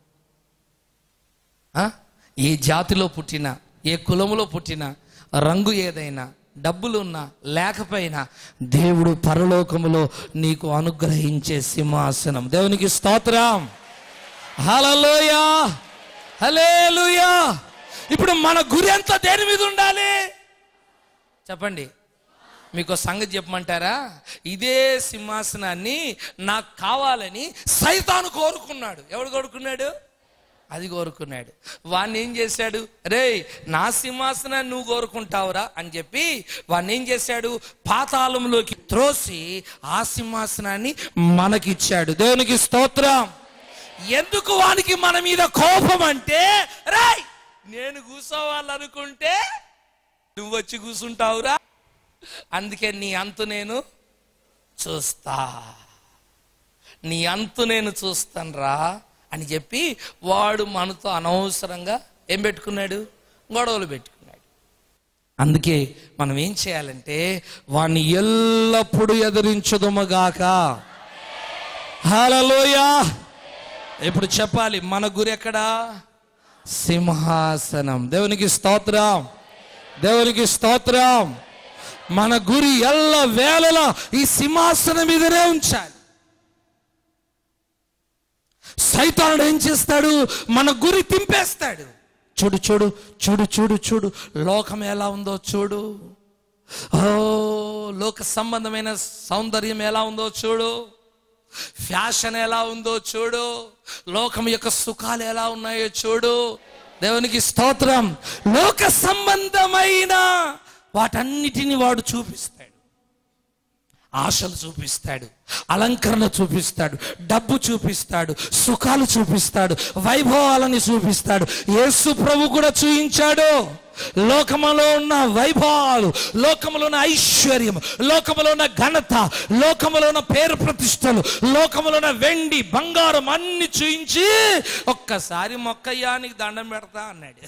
ఆ? ఏ జాతిలో పుట్టినా ఏ కులములో పుట్టినా రంగు ఏదైనా డబ్బులున్నా లేకపోయినా దేవుడు పరలోకములో నీకు అనుగ్రహించే సింహాసనం దేవునికి స్తోత్రం హలలోయా హలేలుయా ఇప్పుడు మన గురి అంతా దేని మీద ఉండాలి చెప్పండి మీకు ఒక సంగతి చెప్పమంటారా ఇదే సింహాసనాన్ని నాకు కావాలని సైతాను కోరుకున్నాడు ఎవడు కోరుకున్నాడు అది కోరుకున్నాడు వాడిని ఏం చేశాడు రే నా సింహాసనాన్ని నువ్వు కోరుకుంటావురా అని చెప్పి వాడిని ఏం చేశాడు పాతాళంలోకి త్రోసి ఆ సింహాసనాన్ని మనకిచ్చాడు దేవునికి స్తోత్రం ఎందుకు వానికి మన మీద కోపం అంటే రాయ్ నేను కూర్చోవాలనుకుంటే నువ్వు వచ్చి కూర్చుంటావురా అందుకే నీ అంతు నేను చూస్తా నీ అంతు నేను చూస్తానురా అని చెప్పి వాడు మనతో అనవసరంగా ఏం పెట్టుకున్నాడు గొడవలు పెట్టుకున్నాడు అందుకే మనం ఏం చేయాలంటే వాణ్ణి ఎల్లప్పుడూ ఎదిరించదుమగాక హలోయా ఇప్పుడు చెప్పాలి మన గురి ఎక్కడా సింహాసనం దేవునికి స్తోత్రం దేవునికి స్తోత్రం మన గురి ఎల్ల వేళలా ఈ సింహాసనం మీదనే ఉంచాలి సైతానుడు ఏం చేస్తాడు మన గురి తింపేస్తాడు చూడు చూడు చూడు చూడు చూడు లోకం ఎలా ఉందో చూడు ఓ లోక సంబంధమైన సౌందర్యం ఎలా ఉందో చూడు ఫ్యాషన్ ఎలా ఉందో చూడు లోకం యొక్క సుఖాలు ఎలా ఉన్నాయో చూడు దేవునికి స్తోత్రం లోక సంబంధమైన వాటన్నిటిని వాడు చూపిస్తాడు ఆశలు చూపిస్తాడు అలంకరణ చూపిస్తాడు డబ్బు చూపిస్తాడు సుఖాలు చూపిస్తాడు వైభవాలని చూపిస్తాడు యేసు ప్రభు కూడా చూపించాడు లోకములో ఉన్న వైభవాలు లోకములో ఉన్న ఐశ్వర్యం లోకములో ఉన్న ఘనత లోకములో ఉన్న పేరు ప్రతిష్టలు లోకములో ఉన్న వెండి బంగారం అన్ని చూయించి ఒక్కసారి మొక్కయ్యానికి దండం పెడతా అన్నాడు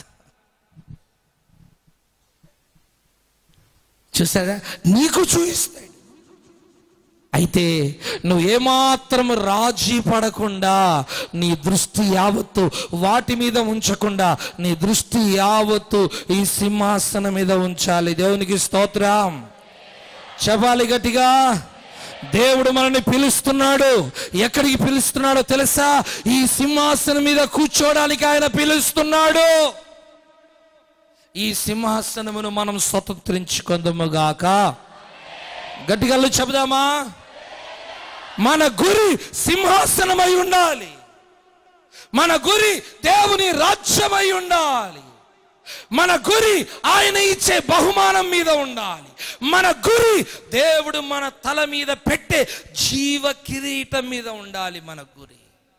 చూసారా నీకు చూపిస్తాడు అయితే నువ్వు ఏమాత్రం రాజీ పడకుండా నీ దృష్టి యావత్తు వాటి మీద ఉంచకుండా నీ దృష్టి యావత్తు ఈ సింహాసనం మీద ఉంచాలి దేవునికి స్తోత్రం చెప్పాలి గట్టిగా దేవుడు మనల్ని పిలుస్తున్నాడు ఎక్కడికి పిలుస్తున్నాడో తెలుసా ఈ సింహాసనం మీద కూర్చోడానికి ఆయన పిలుస్తున్నాడు ఈ సింహాసనమును మనం స్వతంత్రించుకుందాముగాక గట్టిగా చెబుదామా మన గురి సింహాసనమై ఉండాలి మన గురి దేవుని రాజ్యమై ఉండాలి మన గురి ఆయన ఇచ్చే బహుమానం మీద ఉండాలి మన గురి దేవుడు మన తల మీద పెట్టే జీవ కిరీటం మీద ఉండాలి మన గురి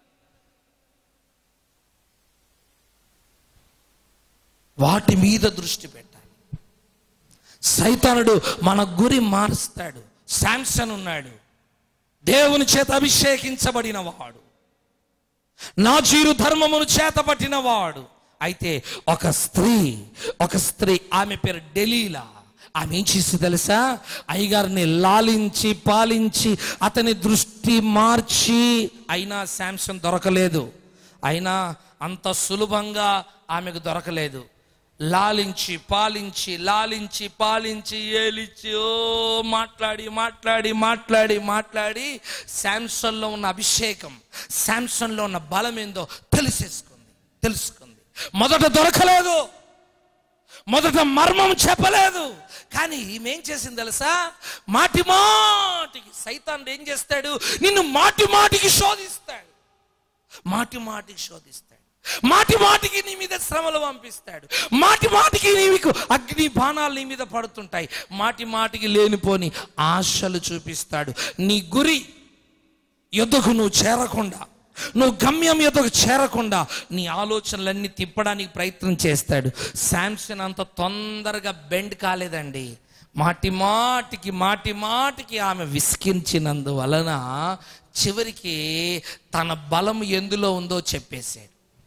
వాటి మీద దృష్టి పెట్టాలి సైతానుడు మన గురి మారుస్తాడు శాంసన్ ఉన్నాడు దేవుని చేత అభిషేకించబడిన వాడు నాజీరు ధర్మమును చేతపట్టిన వాడు అయితే ఒక స్త్రీ ఒక స్త్రీ ఆమె పేరు డెలీలా ఆమె ఏం చేసి తెలుసా అయ్యగారిని లాలించి పాలించి అతని దృష్టి మార్చి అయినా శాంసన్ దొరకలేదు అయినా అంత సులభంగా ఆమెకు దొరకలేదు లాలించి పాలించి లాలించి పాలించి ఏలిచ్చి ఓ మాట్లాడి మాట్లాడి మాట్లాడి మాట్లాడి శాంసన్లో ఉన్న అభిషేకం శాంసన్లో ఉన్న బలం ఏందో తెలిసేసుకుంది తెలుసుకుంది మొదట దొరకలేదు మొదట మర్మం చెప్పలేదు కానీ ఈమెం చేసింది తెలుసా మాటి మాటికి సైతాన్ ఏం చేస్తాడు నిన్ను మాటి మాటికి శోధిస్తాడు మాటి మాటికి శోధిస్తాడు మాటి మాటికి నీ మీద శ్రమలు పంపిస్తాడు మాటి మాటికి నీకు అగ్ని బాణాలు నీ మీద పడుతుంటాయి మాటి మాటికి లేనిపోని ఆశలు చూపిస్తాడు నీ గురి యుద్ధకు నువ్వు చేరకుండా నువ్వు గమ్యం ఎదుగు చేరకుండా నీ ఆలోచనలన్నీ తిప్పడానికి ప్రయత్నం చేస్తాడు శాంసన్ అంత తొందరగా బెండ్ కాలేదండి మాటి మాటికి మాటి మాటికి ఆమె విసికించినందువలన చివరికి తన బలం ఎందులో ఉందో చెప్పేశాడు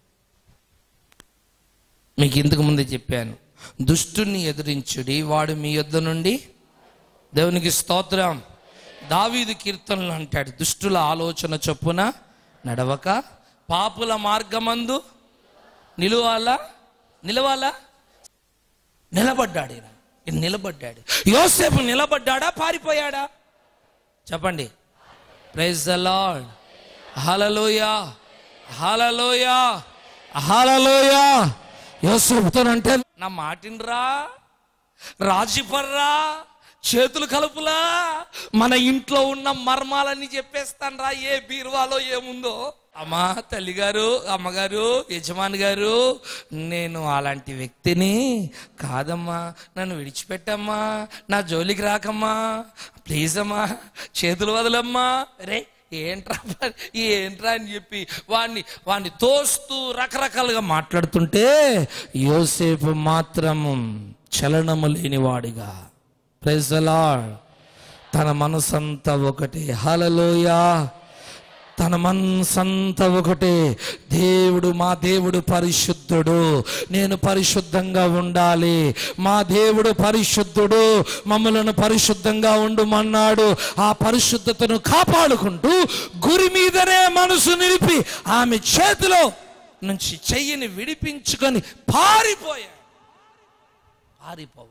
మీకు ఇంతకు ముందే చెప్పాను దుష్టుని ఎదిరించుడి వాడు మీ యొద్ద నుండి దేవునికి స్తోత్రం దావీదు కీర్తనలు అంటాడు దుష్టుల ఆలోచన చొప్పున నడవక పాపుల మార్గమందు నిలువాలా నిలవాలా నిలబడ్డాడు ఈయన. ఈయన నిలబడ్డాడు యోసేపు నిలబడ్డాడా పారిపోయాడా చెప్పండి ప్రైజ్ ద లార్డ్ హలలోయ హలలోయ హలలోయ యోసేపుతోనంటే నా మాటినరా రాజీపర్రా చేతులు కలుపులా మన ఇంట్లో ఉన్న మర్మాలన్నీ చెప్పేస్తాను రా ఏ బీరువాలో ఏముందో అమ్మా తల్లిగారు అమ్మగారు యజమాని గారు నేను అలాంటి వ్యక్తిని కాదమ్మా నన్ను విడిచిపెట్టమ్మా నా జోలికి రాకమ్మా ప్లీజ్ అమ్మా చేతులు వదలమ్మా రే ఏంట్రా ప- ఏంట్రా అని చెప్పి వాడిని వాడిని తోస్తూ రకరకాలుగా మాట్లాడుతుంటే యోసేపు మాత్రము చలనము లేనివాడిగా ప్రైజ్ ద లార్డ్ తన మనసంతా ఒకటే హలలోయా తన మనసంతా ఒకటే దేవుడు మా దేవుడు పరిశుద్ధుడు నేను పరిశుద్ధంగా ఉండాలి మా దేవుడు పరిశుద్ధుడు మమ్మలను పరిశుద్ధంగా ఉండుమన్నాడు ఆ పరిశుద్ధతను కాపాడుకుంటూ గురి మీదనే మనసు నిలిపి ఆమె చేతిలో నుంచి చెయ్యిని విడిపించుకొని పారిపోయాడు పారిపోవాలి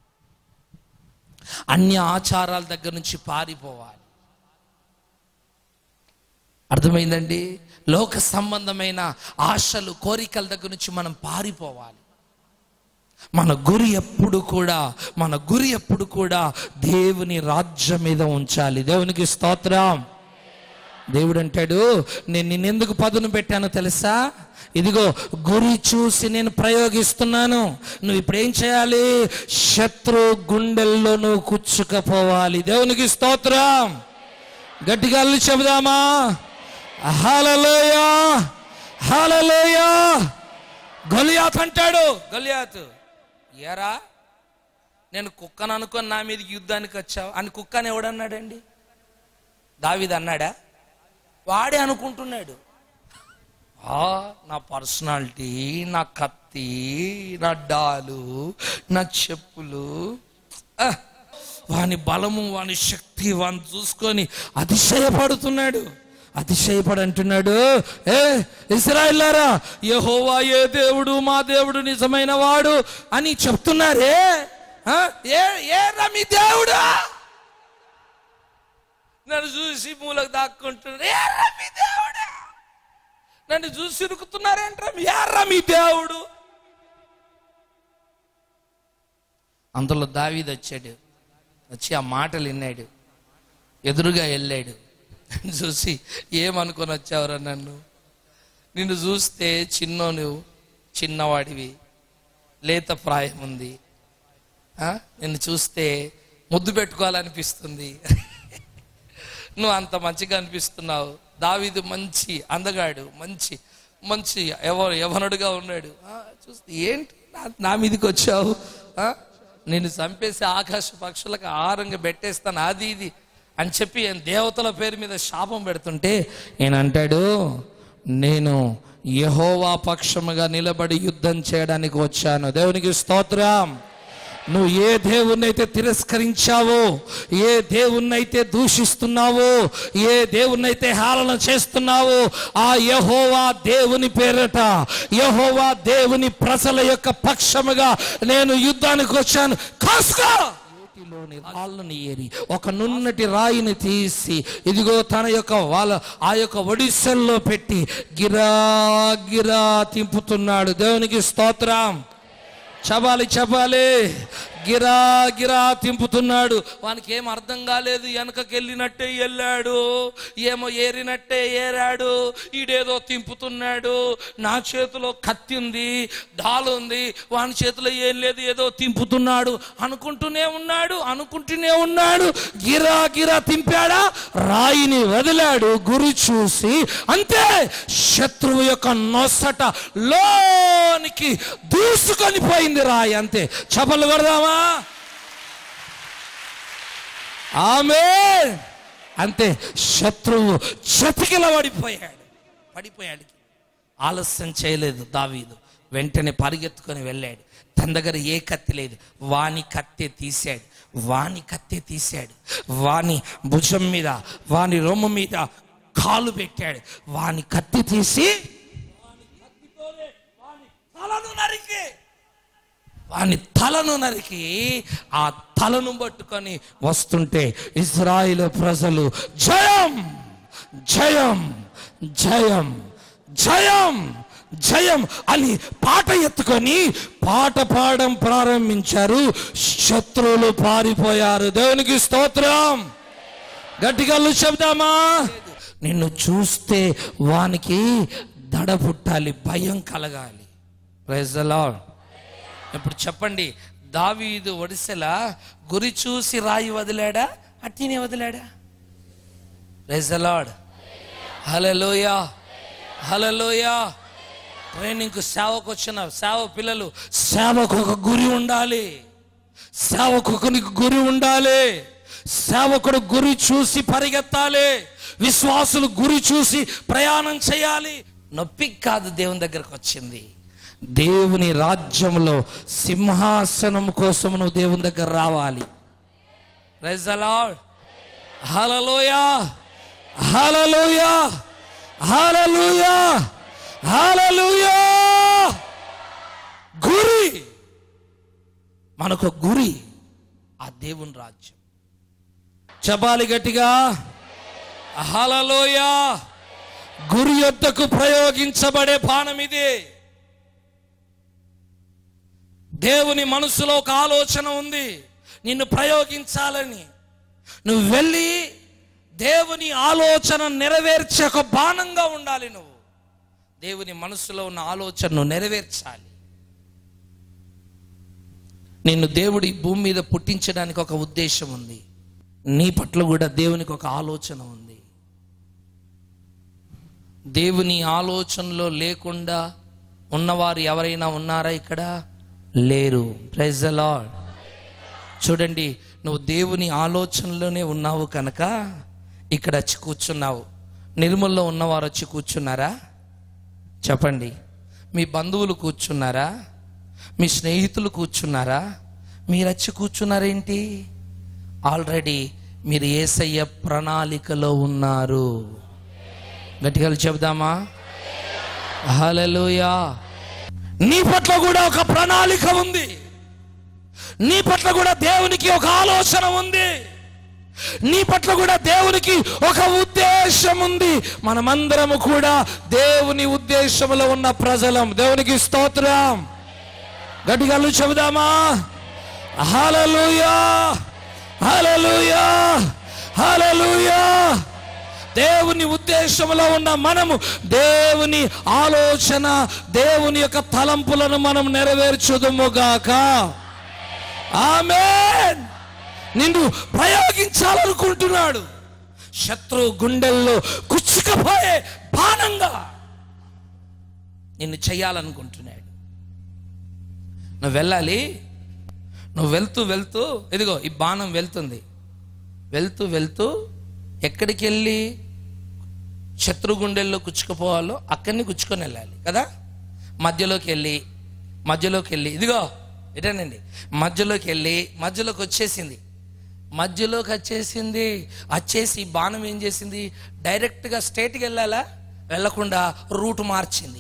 అన్య ఆచారాల దగ్గర నుంచి పారిపోవాలి అర్థమైందండి లోక సంబంధమైన ఆశలు కోరికల దగ్గర నుంచి మనం పారిపోవాలి మన గురి ఎప్పుడు కూడా మన గురి ఎప్పుడు కూడా దేవుని రాజ్యం మీద ఉంచాలి దేవునికి స్తోత్రం దేవుడు అంటాడు నేను నిన్నెందుకు పదును పెట్టానో తెలుసా ఇదిగో గురి చూసి నేను ప్రయోగిస్తున్నాను నువ్వు ఇప్పుడు ఏం చేయాలి శత్రు గుండెల్లో నువ్వు కూర్చుకపోవాలి దేవునికి స్తోత్రం గట్టిగా అల్లి చెబుదామా హాలలోయ హాలలోయ గొలియాత్ అంటాడు గొలియాత్ ఏరా నేను కుక్కను అనుకొని నా మీదకి యుద్ధానికి వచ్చావు అని కుక్కని ఎవడన్నాడండి దావిది అన్నాడా వాడే అనుకుంటున్నాడు ఆ, నా పర్సనాలిటీ నా కత్తి నా డాలు నా చెప్పులు ఆ, వాని బలము వాని శక్తి వాని చూసుకొని అతిశయపడుతున్నాడు అతిశయపడి అంటున్నాడు ఏ ఇస్రాయిల్లారా యెహోవా ఏ దేవుడు మా దేవుడు నిజమైన వాడు అని చెప్తున్నారే ఆ, ఏ ఏ మీ దేవుడా నన్ను చూసి మూలకు దాక్కుంటున్నారు ఏరా మీ దేవుడా నన్ను చూసి ఇరుకుతున్నారేంట్రా ఏరా మీ దేవుడు అంతలో దావీదు వచ్చాడు వచ్చి ఆ మాటలు విన్నాడు ఎదురుగా వెళ్ళాడు చూసి ఏమనుకొని వచ్చావురా నన్ను నిన్ను చూస్తే చిన్నోను చిన్నవాడివి లేత ప్రాయం ఉంది ఆ? నిన్ను చూస్తే ముద్దు పెట్టుకోవాలనిపిస్తుంది నువ్వు అంత మంచిగా అనిపిస్తున్నావు దావీదు మంచి అందగాడు మంచి మంచి ఎవ యవనుడుగా ఉన్నాడు ఆ, చూస్తే ఏంటి నా- నా మీదకి వచ్చావు ఆ? నిన్ను చంపేసి ఆకాశ పక్షులకు ఆహారంగా పెట్టేస్తాను అది ఇది అని చెప్పి ఆయన దేవతల పేరు మీద శాపం పెడుతుంటే నేను అంటాడు నేను యహోవా పక్షముగా నిలబడి యుద్ధం చేయడానికి వచ్చాను దేవునికి స్తోత్రం నువ్వు ఏ దేవుణ్ణైతే తిరస్కరించావో ఏ దేవుణ్ణైతే దూషిస్తున్నావో ఏ దేవుణ్ణైతే హేళన చేస్తున్నావో ఆ యహోవా దేవుని పేరట యహోవా దేవుని ప్రజల యొక్క పక్షముగా నేను యుద్ధానికి వచ్చాను కాసుకో ఏటిలోని రాళ్ళని ఏరి ఒక నున్నటి రాయిని తీసి ఇదిగో తన యొక్క వాళ్ళ ఆ యొక్క ఒడిసెల్లో పెట్టి గిరా గిరా తింపుతున్నాడు దేవునికి స్తోత్రం చపాలి చపాలి గిరా గిరా తింపుతున్నాడు వానికి ఏం అర్థం కాలేదు వెనకకి వెళ్ళినట్టే వెళ్ళాడు ఏమో ఏరినట్టే ఏరాడు ఈడేదో తింపుతున్నాడు నా చేతిలో కత్తి ఉంది డాలు ఉంది వాని చేతిలో ఏం లేదు ఏదో తింపుతున్నాడు అనుకుంటూనే ఉన్నాడు అనుకుంటూనే ఉన్నాడు గిరా గిరా తింపాడా రాయిని వదిలాడు గురి చూసి అంతే శత్రువు యొక్క నొసట లోనికి దూసుకొని పోయింది రాయి అంతే చపలు కొడదామా ఆమె అంతే శత్రువు చతికిల పడిపోయాడు పడిపోయాడు ఆలస్యం చేయలేదు దావీదు వెంటనే పరిగెత్తుకొని వెళ్ళాడు తన దగ్గర ఏ కత్తి లేదు వాని కత్తే తీశాడు వాని కత్తే తీశాడు వాని భుజం మీద వాని రొమ్ము మీద కాలు పెట్టాడు వాని కత్తి తీసి వాని కత్తితోనే వాని తలను నరికి వాని తలను నరికి ఆ తలను పట్టుకొని వస్తుంటే ఇజ్రాయిల్ ప్రజలు జయం జయం జయం జయం జయం అని పాట ఎత్తుకొని పాట పాడడం ప్రారంభించారు శత్రువులు పారిపోయారు దేవునికి స్తోత్రం గట్టిగా చెప్దామా నిన్ను చూస్తే వానికి దడ పుట్టాలి భయం కలగాలి ప్రైజ్ ద లార్డ్ ఇప్పుడు చెప్పండి దావీదు ఒడిసెల గురి చూసి రాయి వదిలాడా అట్టినే వదిలాడా praise the lord hallelujah hallelujah ట్రైనింగ్కు సేవకు వచ్చిన సేవ పిల్లలు సేవకు ఒక గురి ఉండాలి సేవకునికి గురి ఉండాలి సేవకుడు గురి చూసి పరిగెత్తాలి విశ్వాసులు గురి చూసి ప్రయాణం చేయాలి నొప్పి కాదు దేవుని దగ్గరకు వచ్చింది దేవుని రాజ్యంలో సింహాసనం కోసం నువ్వు దేవుని దగ్గర రావాలి praise the lord hallelujah hallelujah hallelujah hallelujah గురి మనకు గురి ఆ దేవుని రాజ్యం చెప్పాలి గట్టిగా హలలోయ గురి యొద్దకు ప్రయోగించబడే బాణం ఇది దేవుని మనసులో ఒక ఆలోచన ఉంది నిన్ను ప్రయోగించాలని నువ్వు వెళ్ళి దేవుని ఆలోచన నెరవేర్చే ఒక బాణంగా ఉండాలి నువ్వు దేవుని మనసులో ఉన్న ఆలోచనను నెరవేర్చాలి నిన్ను దేవుడి భూమి మీద పుట్టించడానికి ఒక ఉద్దేశం ఉంది నీ పట్ల కూడా దేవునికి ఒక ఆలోచన ఉంది దేవుని ఆలోచనలో లేకుండా ఉన్నవారు ఎవరైనా ఉన్నారా ఇక్కడ లేరు ప్రైజ్ ద లార్డ్ చూడండి నువ్వు దేవుని ఆలోచనలోనే ఉన్నావు కనుక ఇక్కడ వచ్చి కూర్చున్నావు నిర్మల్లో ఉన్నవారు వచ్చి కూర్చున్నారా చెప్పండి మీ బంధువులు కూర్చున్నారా మీ స్నేహితులు కూర్చున్నారా మీరు వచ్చి కూర్చున్నారేంటి ఆల్రెడీ మీరు ఏసయ్య ప్రణాళికలో ఉన్నారు గట్టిగా చెబుదామా హల్లెలూయా నీ పట్ల కూడా ఒక ప్రణాళిక ఉంది నీ పట్ల కూడా దేవునికి ఒక ఆలోచన ఉంది నీ పట్ల కూడా దేవునికి ఒక ఉద్దేశం ఉంది మనమందరము కూడా దేవుని ఉద్దేశంలో ఉన్న ప్రజలం దేవునికి స్తోత్రం గట్టిగా చెబుదామా హల్లెలూయా హల్లెలూయా హల్లెలూయా దేవుని ఉద్దేశంలో ఉన్న మనము దేవుని ఆలోచన దేవుని యొక్క తలంపులను మనం నెరవేర్చుదుముగాక ఆమేన్ నిన్ను ప్రయోగించాలనుకుంటున్నాడు శత్రు గుండెల్లో కుచ్చుకపోయే బాణంగా నిన్ను చేయాలనుకుంటున్నాడు నువ్వు వెళ్ళాలి నువ్వు వెళ్తూ వెళ్తూ ఇదిగో ఈ బాణం వెళ్తుంది వెళ్తూ వెళ్తూ ఎక్కడికి వెళ్ళి శత్రు గుండెల్లో కుచ్చుకుపోవాలో అక్కడిని కుచ్చుకొని వెళ్ళాలి కదా మధ్యలోకి వెళ్ళి మధ్యలోకి వెళ్ళి ఇదిగో ఇటనండి మధ్యలోకి వెళ్ళి మధ్యలోకి వచ్చేసింది మధ్యలోకి వచ్చేసింది వచ్చేసి ఈ బాణం ఏం చేసింది డైరెక్ట్గా స్ట్రైట్కి వెళ్ళాలా వెళ్ళకుండా రూట్ మార్చింది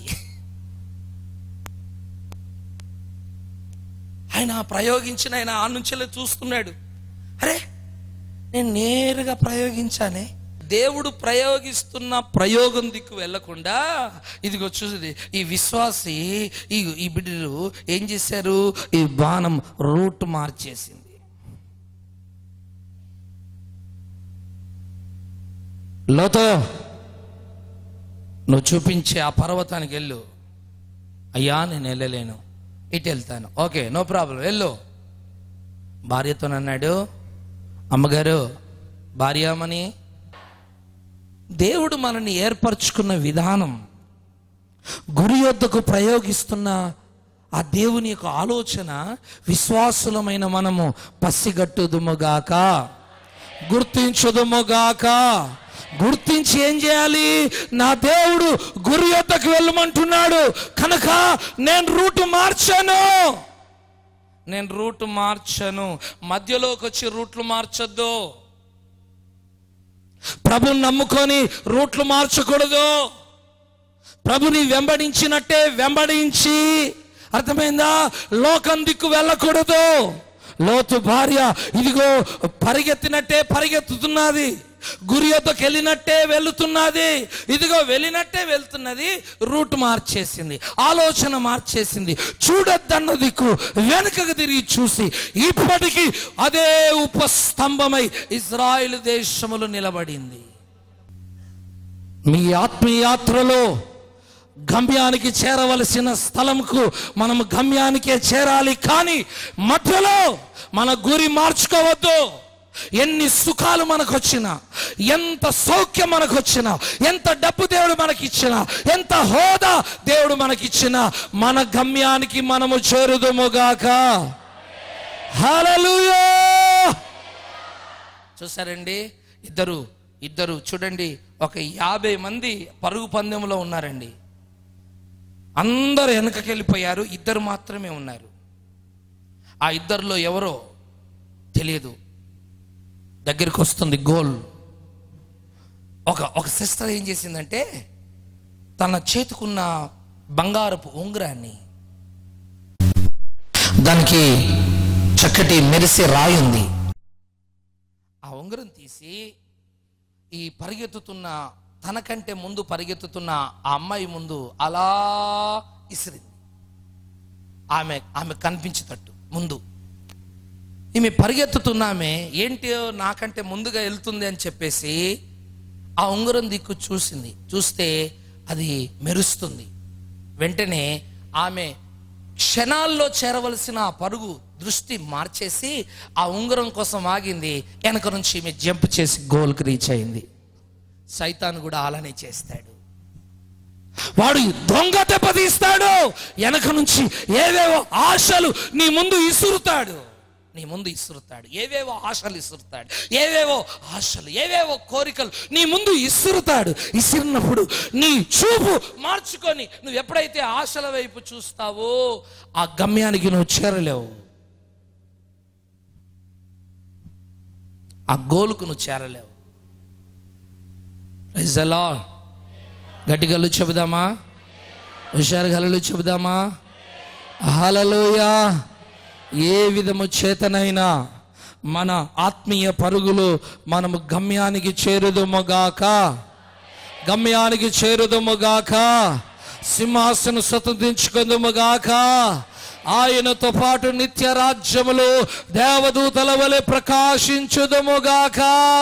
ఆయన ప్రయోగించిన ఆయన ఆ నుంచెల్లే చూస్తున్నాడు అరే నేను నేరుగా ప్రయోగించానే దేవుడు ప్రయోగిస్తున్న ప్రయోగం దిక్కు వెళ్లకుండా ఇదిగో చూసి ఈ విశ్వాసి ఈ ఈ బిడ్డలు ఏం చేశారు ఈ బాణం రూట్ మార్చేసింది లోతో నువ్వు చూపించే ఆ పర్వతానికి వెళ్ళు అయ్యా నేను వెళ్ళలేను ఇటు వెళ్తాను ఓకే నో ప్రాబ్లం వెళ్ళు భార్యతో అన్నాడు అమ్మగారు భార్యామణి దేవుడు మనల్ని ఏర్పరచుకున్న విధానం గురి యొద్దకు ప్రయోగిస్తున్న ఆ దేవుని యొక్క ఆలోచన విశ్వాసులమైన మనము పసిగట్టుదుముగాక గుర్తించుదుముగాక గుర్తించి ఏం చేయాలి నా దేవుడు గురి యొద్దకు వెళ్ళమంటున్నాడు కనుక నేను రూట్ మార్చాను నేను రూట్ మార్చను మధ్యలోకి వచ్చి రూట్లు మార్చొద్దు ప్రభుని నమ్ముకొని రూట్లు మార్చకూడదు ప్రభుని వెంబడించినట్టే వెంబడించి అర్థమైందా లోకం దిక్కు వెళ్ళకూడదు లోతు భార్య ఇదిగో పరిగెత్తినట్టే పరిగెత్తుతున్నది గురి యొద్దకు వెళ్ళినట్టే వెళుతున్నది ఇదిగో వెళ్ళినట్టే వెళ్తున్నది రూట్ మార్చేసింది ఆలోచన మార్చేసింది చూడొద్దన్న దిక్కు వెనుకకు తిరిగి చూసి ఇప్పటికీ అదే ఉపస్తంభమై ఇజ్రాయిల్ దేశములు నిలబడింది మీ ఆత్మీయాత్రలో గమ్యానికి చేరవలసిన స్థలంకు మనం గమ్యానికే చేరాలి కానీ మధ్యలో మన గురి మార్చుకోవద్దు ఎన్ని సుఖాలు మనకు వచ్చినా ఎంత సౌఖ్యం మనకు వచ్చినా ఎంత డబ్బు దేవుడు మనకిచ్చినా ఎంత హోదా దేవుడు మనకిచ్చినా మన గమ్యానికి మనము చేరుదుముగాక హల్లెలూయా చూసారండి ఇద్దరు ఇద్దరు చూడండి ఒక యాభై మంది పరుగు పందెంలో ఉన్నారండి అందరు వెనకకెళ్ళిపోయారు ఇద్దరు మాత్రమే ఉన్నారు ఆ ఇద్దరిలో ఎవరో తెలియదు దగ్గరికి వస్తుంది గోల్ ఒక ఒక సిస్టర్ ఏం చేసిందంటే తన చేతుకున్న బంగారపు ఉంగరాన్ని దానికి చక్కటి మెరిసే రాయి ఉంది ఆ ఉంగరం తీసి ఈ పరిగెత్తుతున్న తనకంటే ముందు పరిగెత్తుతున్న ఆ అమ్మాయి ముందు అలా ఇసిరింది ఆమె ఆమె కనిపించేటట్టు ముందు ఈమె పరిగెత్తుతున్న ఆమె ఏంటి నాకంటే ముందుగా వెళ్తుంది అని చెప్పేసి ఆ ఉంగరం దిక్కు చూసింది చూస్తే అది మెరుస్తుంది వెంటనే ఆమె క్షణాల్లో చేరవలసిన ఆ పరుగు దృష్టి మార్చేసి ఆ ఉంగరం కోసం ఆగింది వెనక నుంచి ఈమె జంప్ చేసి గోల్కి రీచ్ అయింది సైతాన్ కూడా అలానే చేస్తాడు వాడు దొంగ దెబ్బతీస్తాడు వెనక నుంచి ఏవేవో ఆశలు నీ ముందు ఇసురుతాడు నీ ముందు ఇసురుతాడు ఏవేవో ఆశలు ఇసురుతాడు ఏవేవో ఆశలు ఏవేవో కోరికలు నీ ముందు ఇసురుతాడు ఇసిరినప్పుడు నీ చూపు మార్చుకొని నువ్వు ఎప్పుడైతే ఆశల వైపు చూస్తావో ఆ గమ్యానికి నువ్వు చేరలేవు ఆ గోలుకు నువ్వు చేరలేవు Praise the Lord. గట్టిగలు చెబుదామా హుషారు గలలు చెబుదామా హలలోయా ఏ విధము చేతనైనా మన ఆత్మీయ పరుగులు మనము గమ్యానికి చేరుదుముగాక గమ్యానికి చేరుదుముగాక సింహాసనం స్వతంత్రించుకుందుముగాక ఆయనతో పాటు నిత్య రాజ్యములో దేవదూతల వలె ప్రకాశించుదుముగాక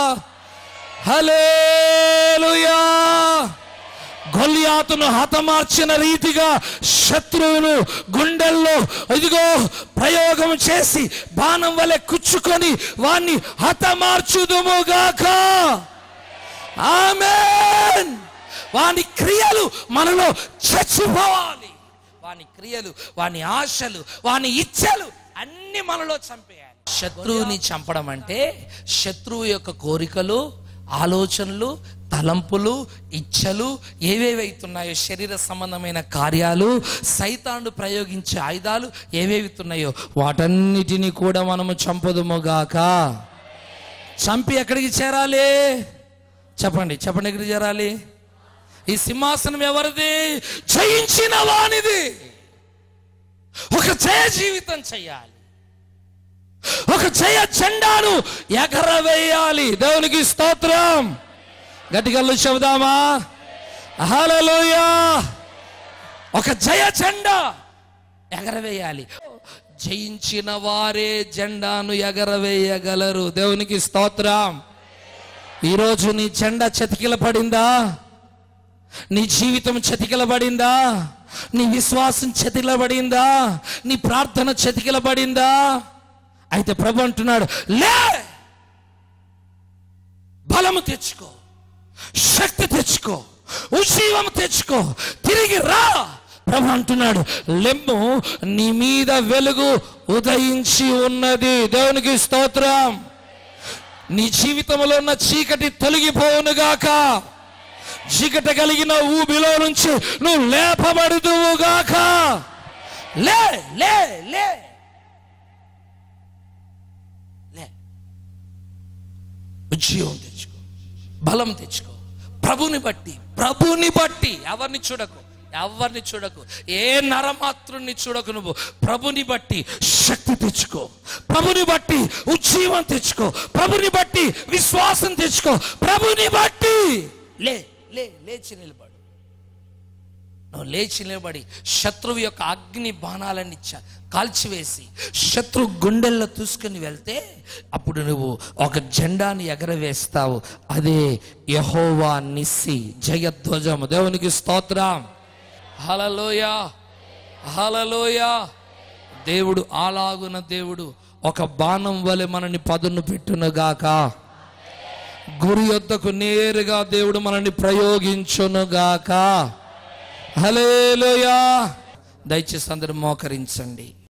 హలేలుయా గొల్యాతును హతమార్చిన రీతిగా శత్రువును గుండెల్లో ఇదిగో ప్రయోగం చేసి బాణం వలె కుచ్చుకొని వాణ్ణి హతమార్చుదుముగాక ఆమేన్ వాని క్రియలు మనలో చచ్చిపోవాలి వాని క్రియలు వాని ఆశలు వాని ఇచ్చలు అన్ని మనలో చంపేయాలి శత్రువుని చంపడం అంటే శత్రువు యొక్క కోరికలు ఆలోచనలు తలంపులు ఇచ్చలు ఏవేవైతున్నాయో శరీర సంబంధమైన కార్యాలు సైతాండు ప్రయోగించే ఆయుధాలు ఏవేవితున్నాయో వాటన్నిటినీ కూడా మనము చంపదుముగాక చంపి ఎక్కడికి చేరాలి చెప్పండి చెప్పండి ఎక్కడికి చేరాలి ఈ సింహాసనం ఎవరిది జయించిన వానిది ఒక జయ జీవితం చెయ్యాలి ఒక జయ జెండాను ఎగరవేయాలి దేవునికి స్తోత్రం గట్టిగల్లు చెబుదామా హల్లెలూయా ఒక జయ జెండా ఎగరవేయాలి జయించిన వారే జెండాను ఎగరవేయగలరు దేవునికి స్తోత్రం ఈరోజు నీ జెండా చతికిల పడిందా నీ జీవితం చతికిలబడిందా నీ విశ్వాసం చతికిలబడిందా నీ ప్రార్థన చతికిలబడిందా అయితే ప్రభు అంటున్నాడు లే బలము తెచ్చుకో శక్తి తెచ్చుకో ఉజ్జీవం తెచ్చుకో తిరిగి రా ప్రభు అంటున్నాడు లెమ్ము నీ మీద వెలుగు ఉదయించి ఉన్నది దేవునికి స్తోత్రం నీ జీవితంలో ఉన్న చీకటి తొలగిపోవునుగాక చీకటి కలిగిన ఊబిలో నుంచి నువ్వు లేపబడుదువుగాక లే లే లే లే ఉజ్జీవం తెచ్చుకో బలం తెచ్చుకో ప్రభుని బట్టి ప్రభుని బట్టి ఎవరిని చూడకు ఎవరిని చూడకు ఏ నరమాత్రుని చూడకు నువ్వు ప్రభుని బట్టి శక్తి తెచ్చుకో ప్రభుని బట్టి ఉజ్జీవం తెచ్చుకో ప్రభుని బట్టి విశ్వాసం తెచ్చుకో ప్రభుని బట్టి లే లే లేచి నిలబడు నువ్వు లేచి నిలబడి శత్రువు యొక్క అగ్ని బాణాలన్నీ చ- కాల్చివేసి శత్రు గుండెల్లో తీసుకుని వెళ్తే అప్పుడు నువ్వు ఒక జెండాని ఎగరవేస్తావు అదే యహోవా నిస్సి జయధ్వజము దేవునికి స్తోత్రం హలలోయ హలలోయ దేవుడు అలాగున దేవుడు ఒక బాణం వలె మనని పదును పెట్టునుగాక గురి యొద్దకు నేరుగా దేవుడు మనల్ని ప్రయోగించునుగాక హలేలుయా దయచేసి అందరూ మోకరించండి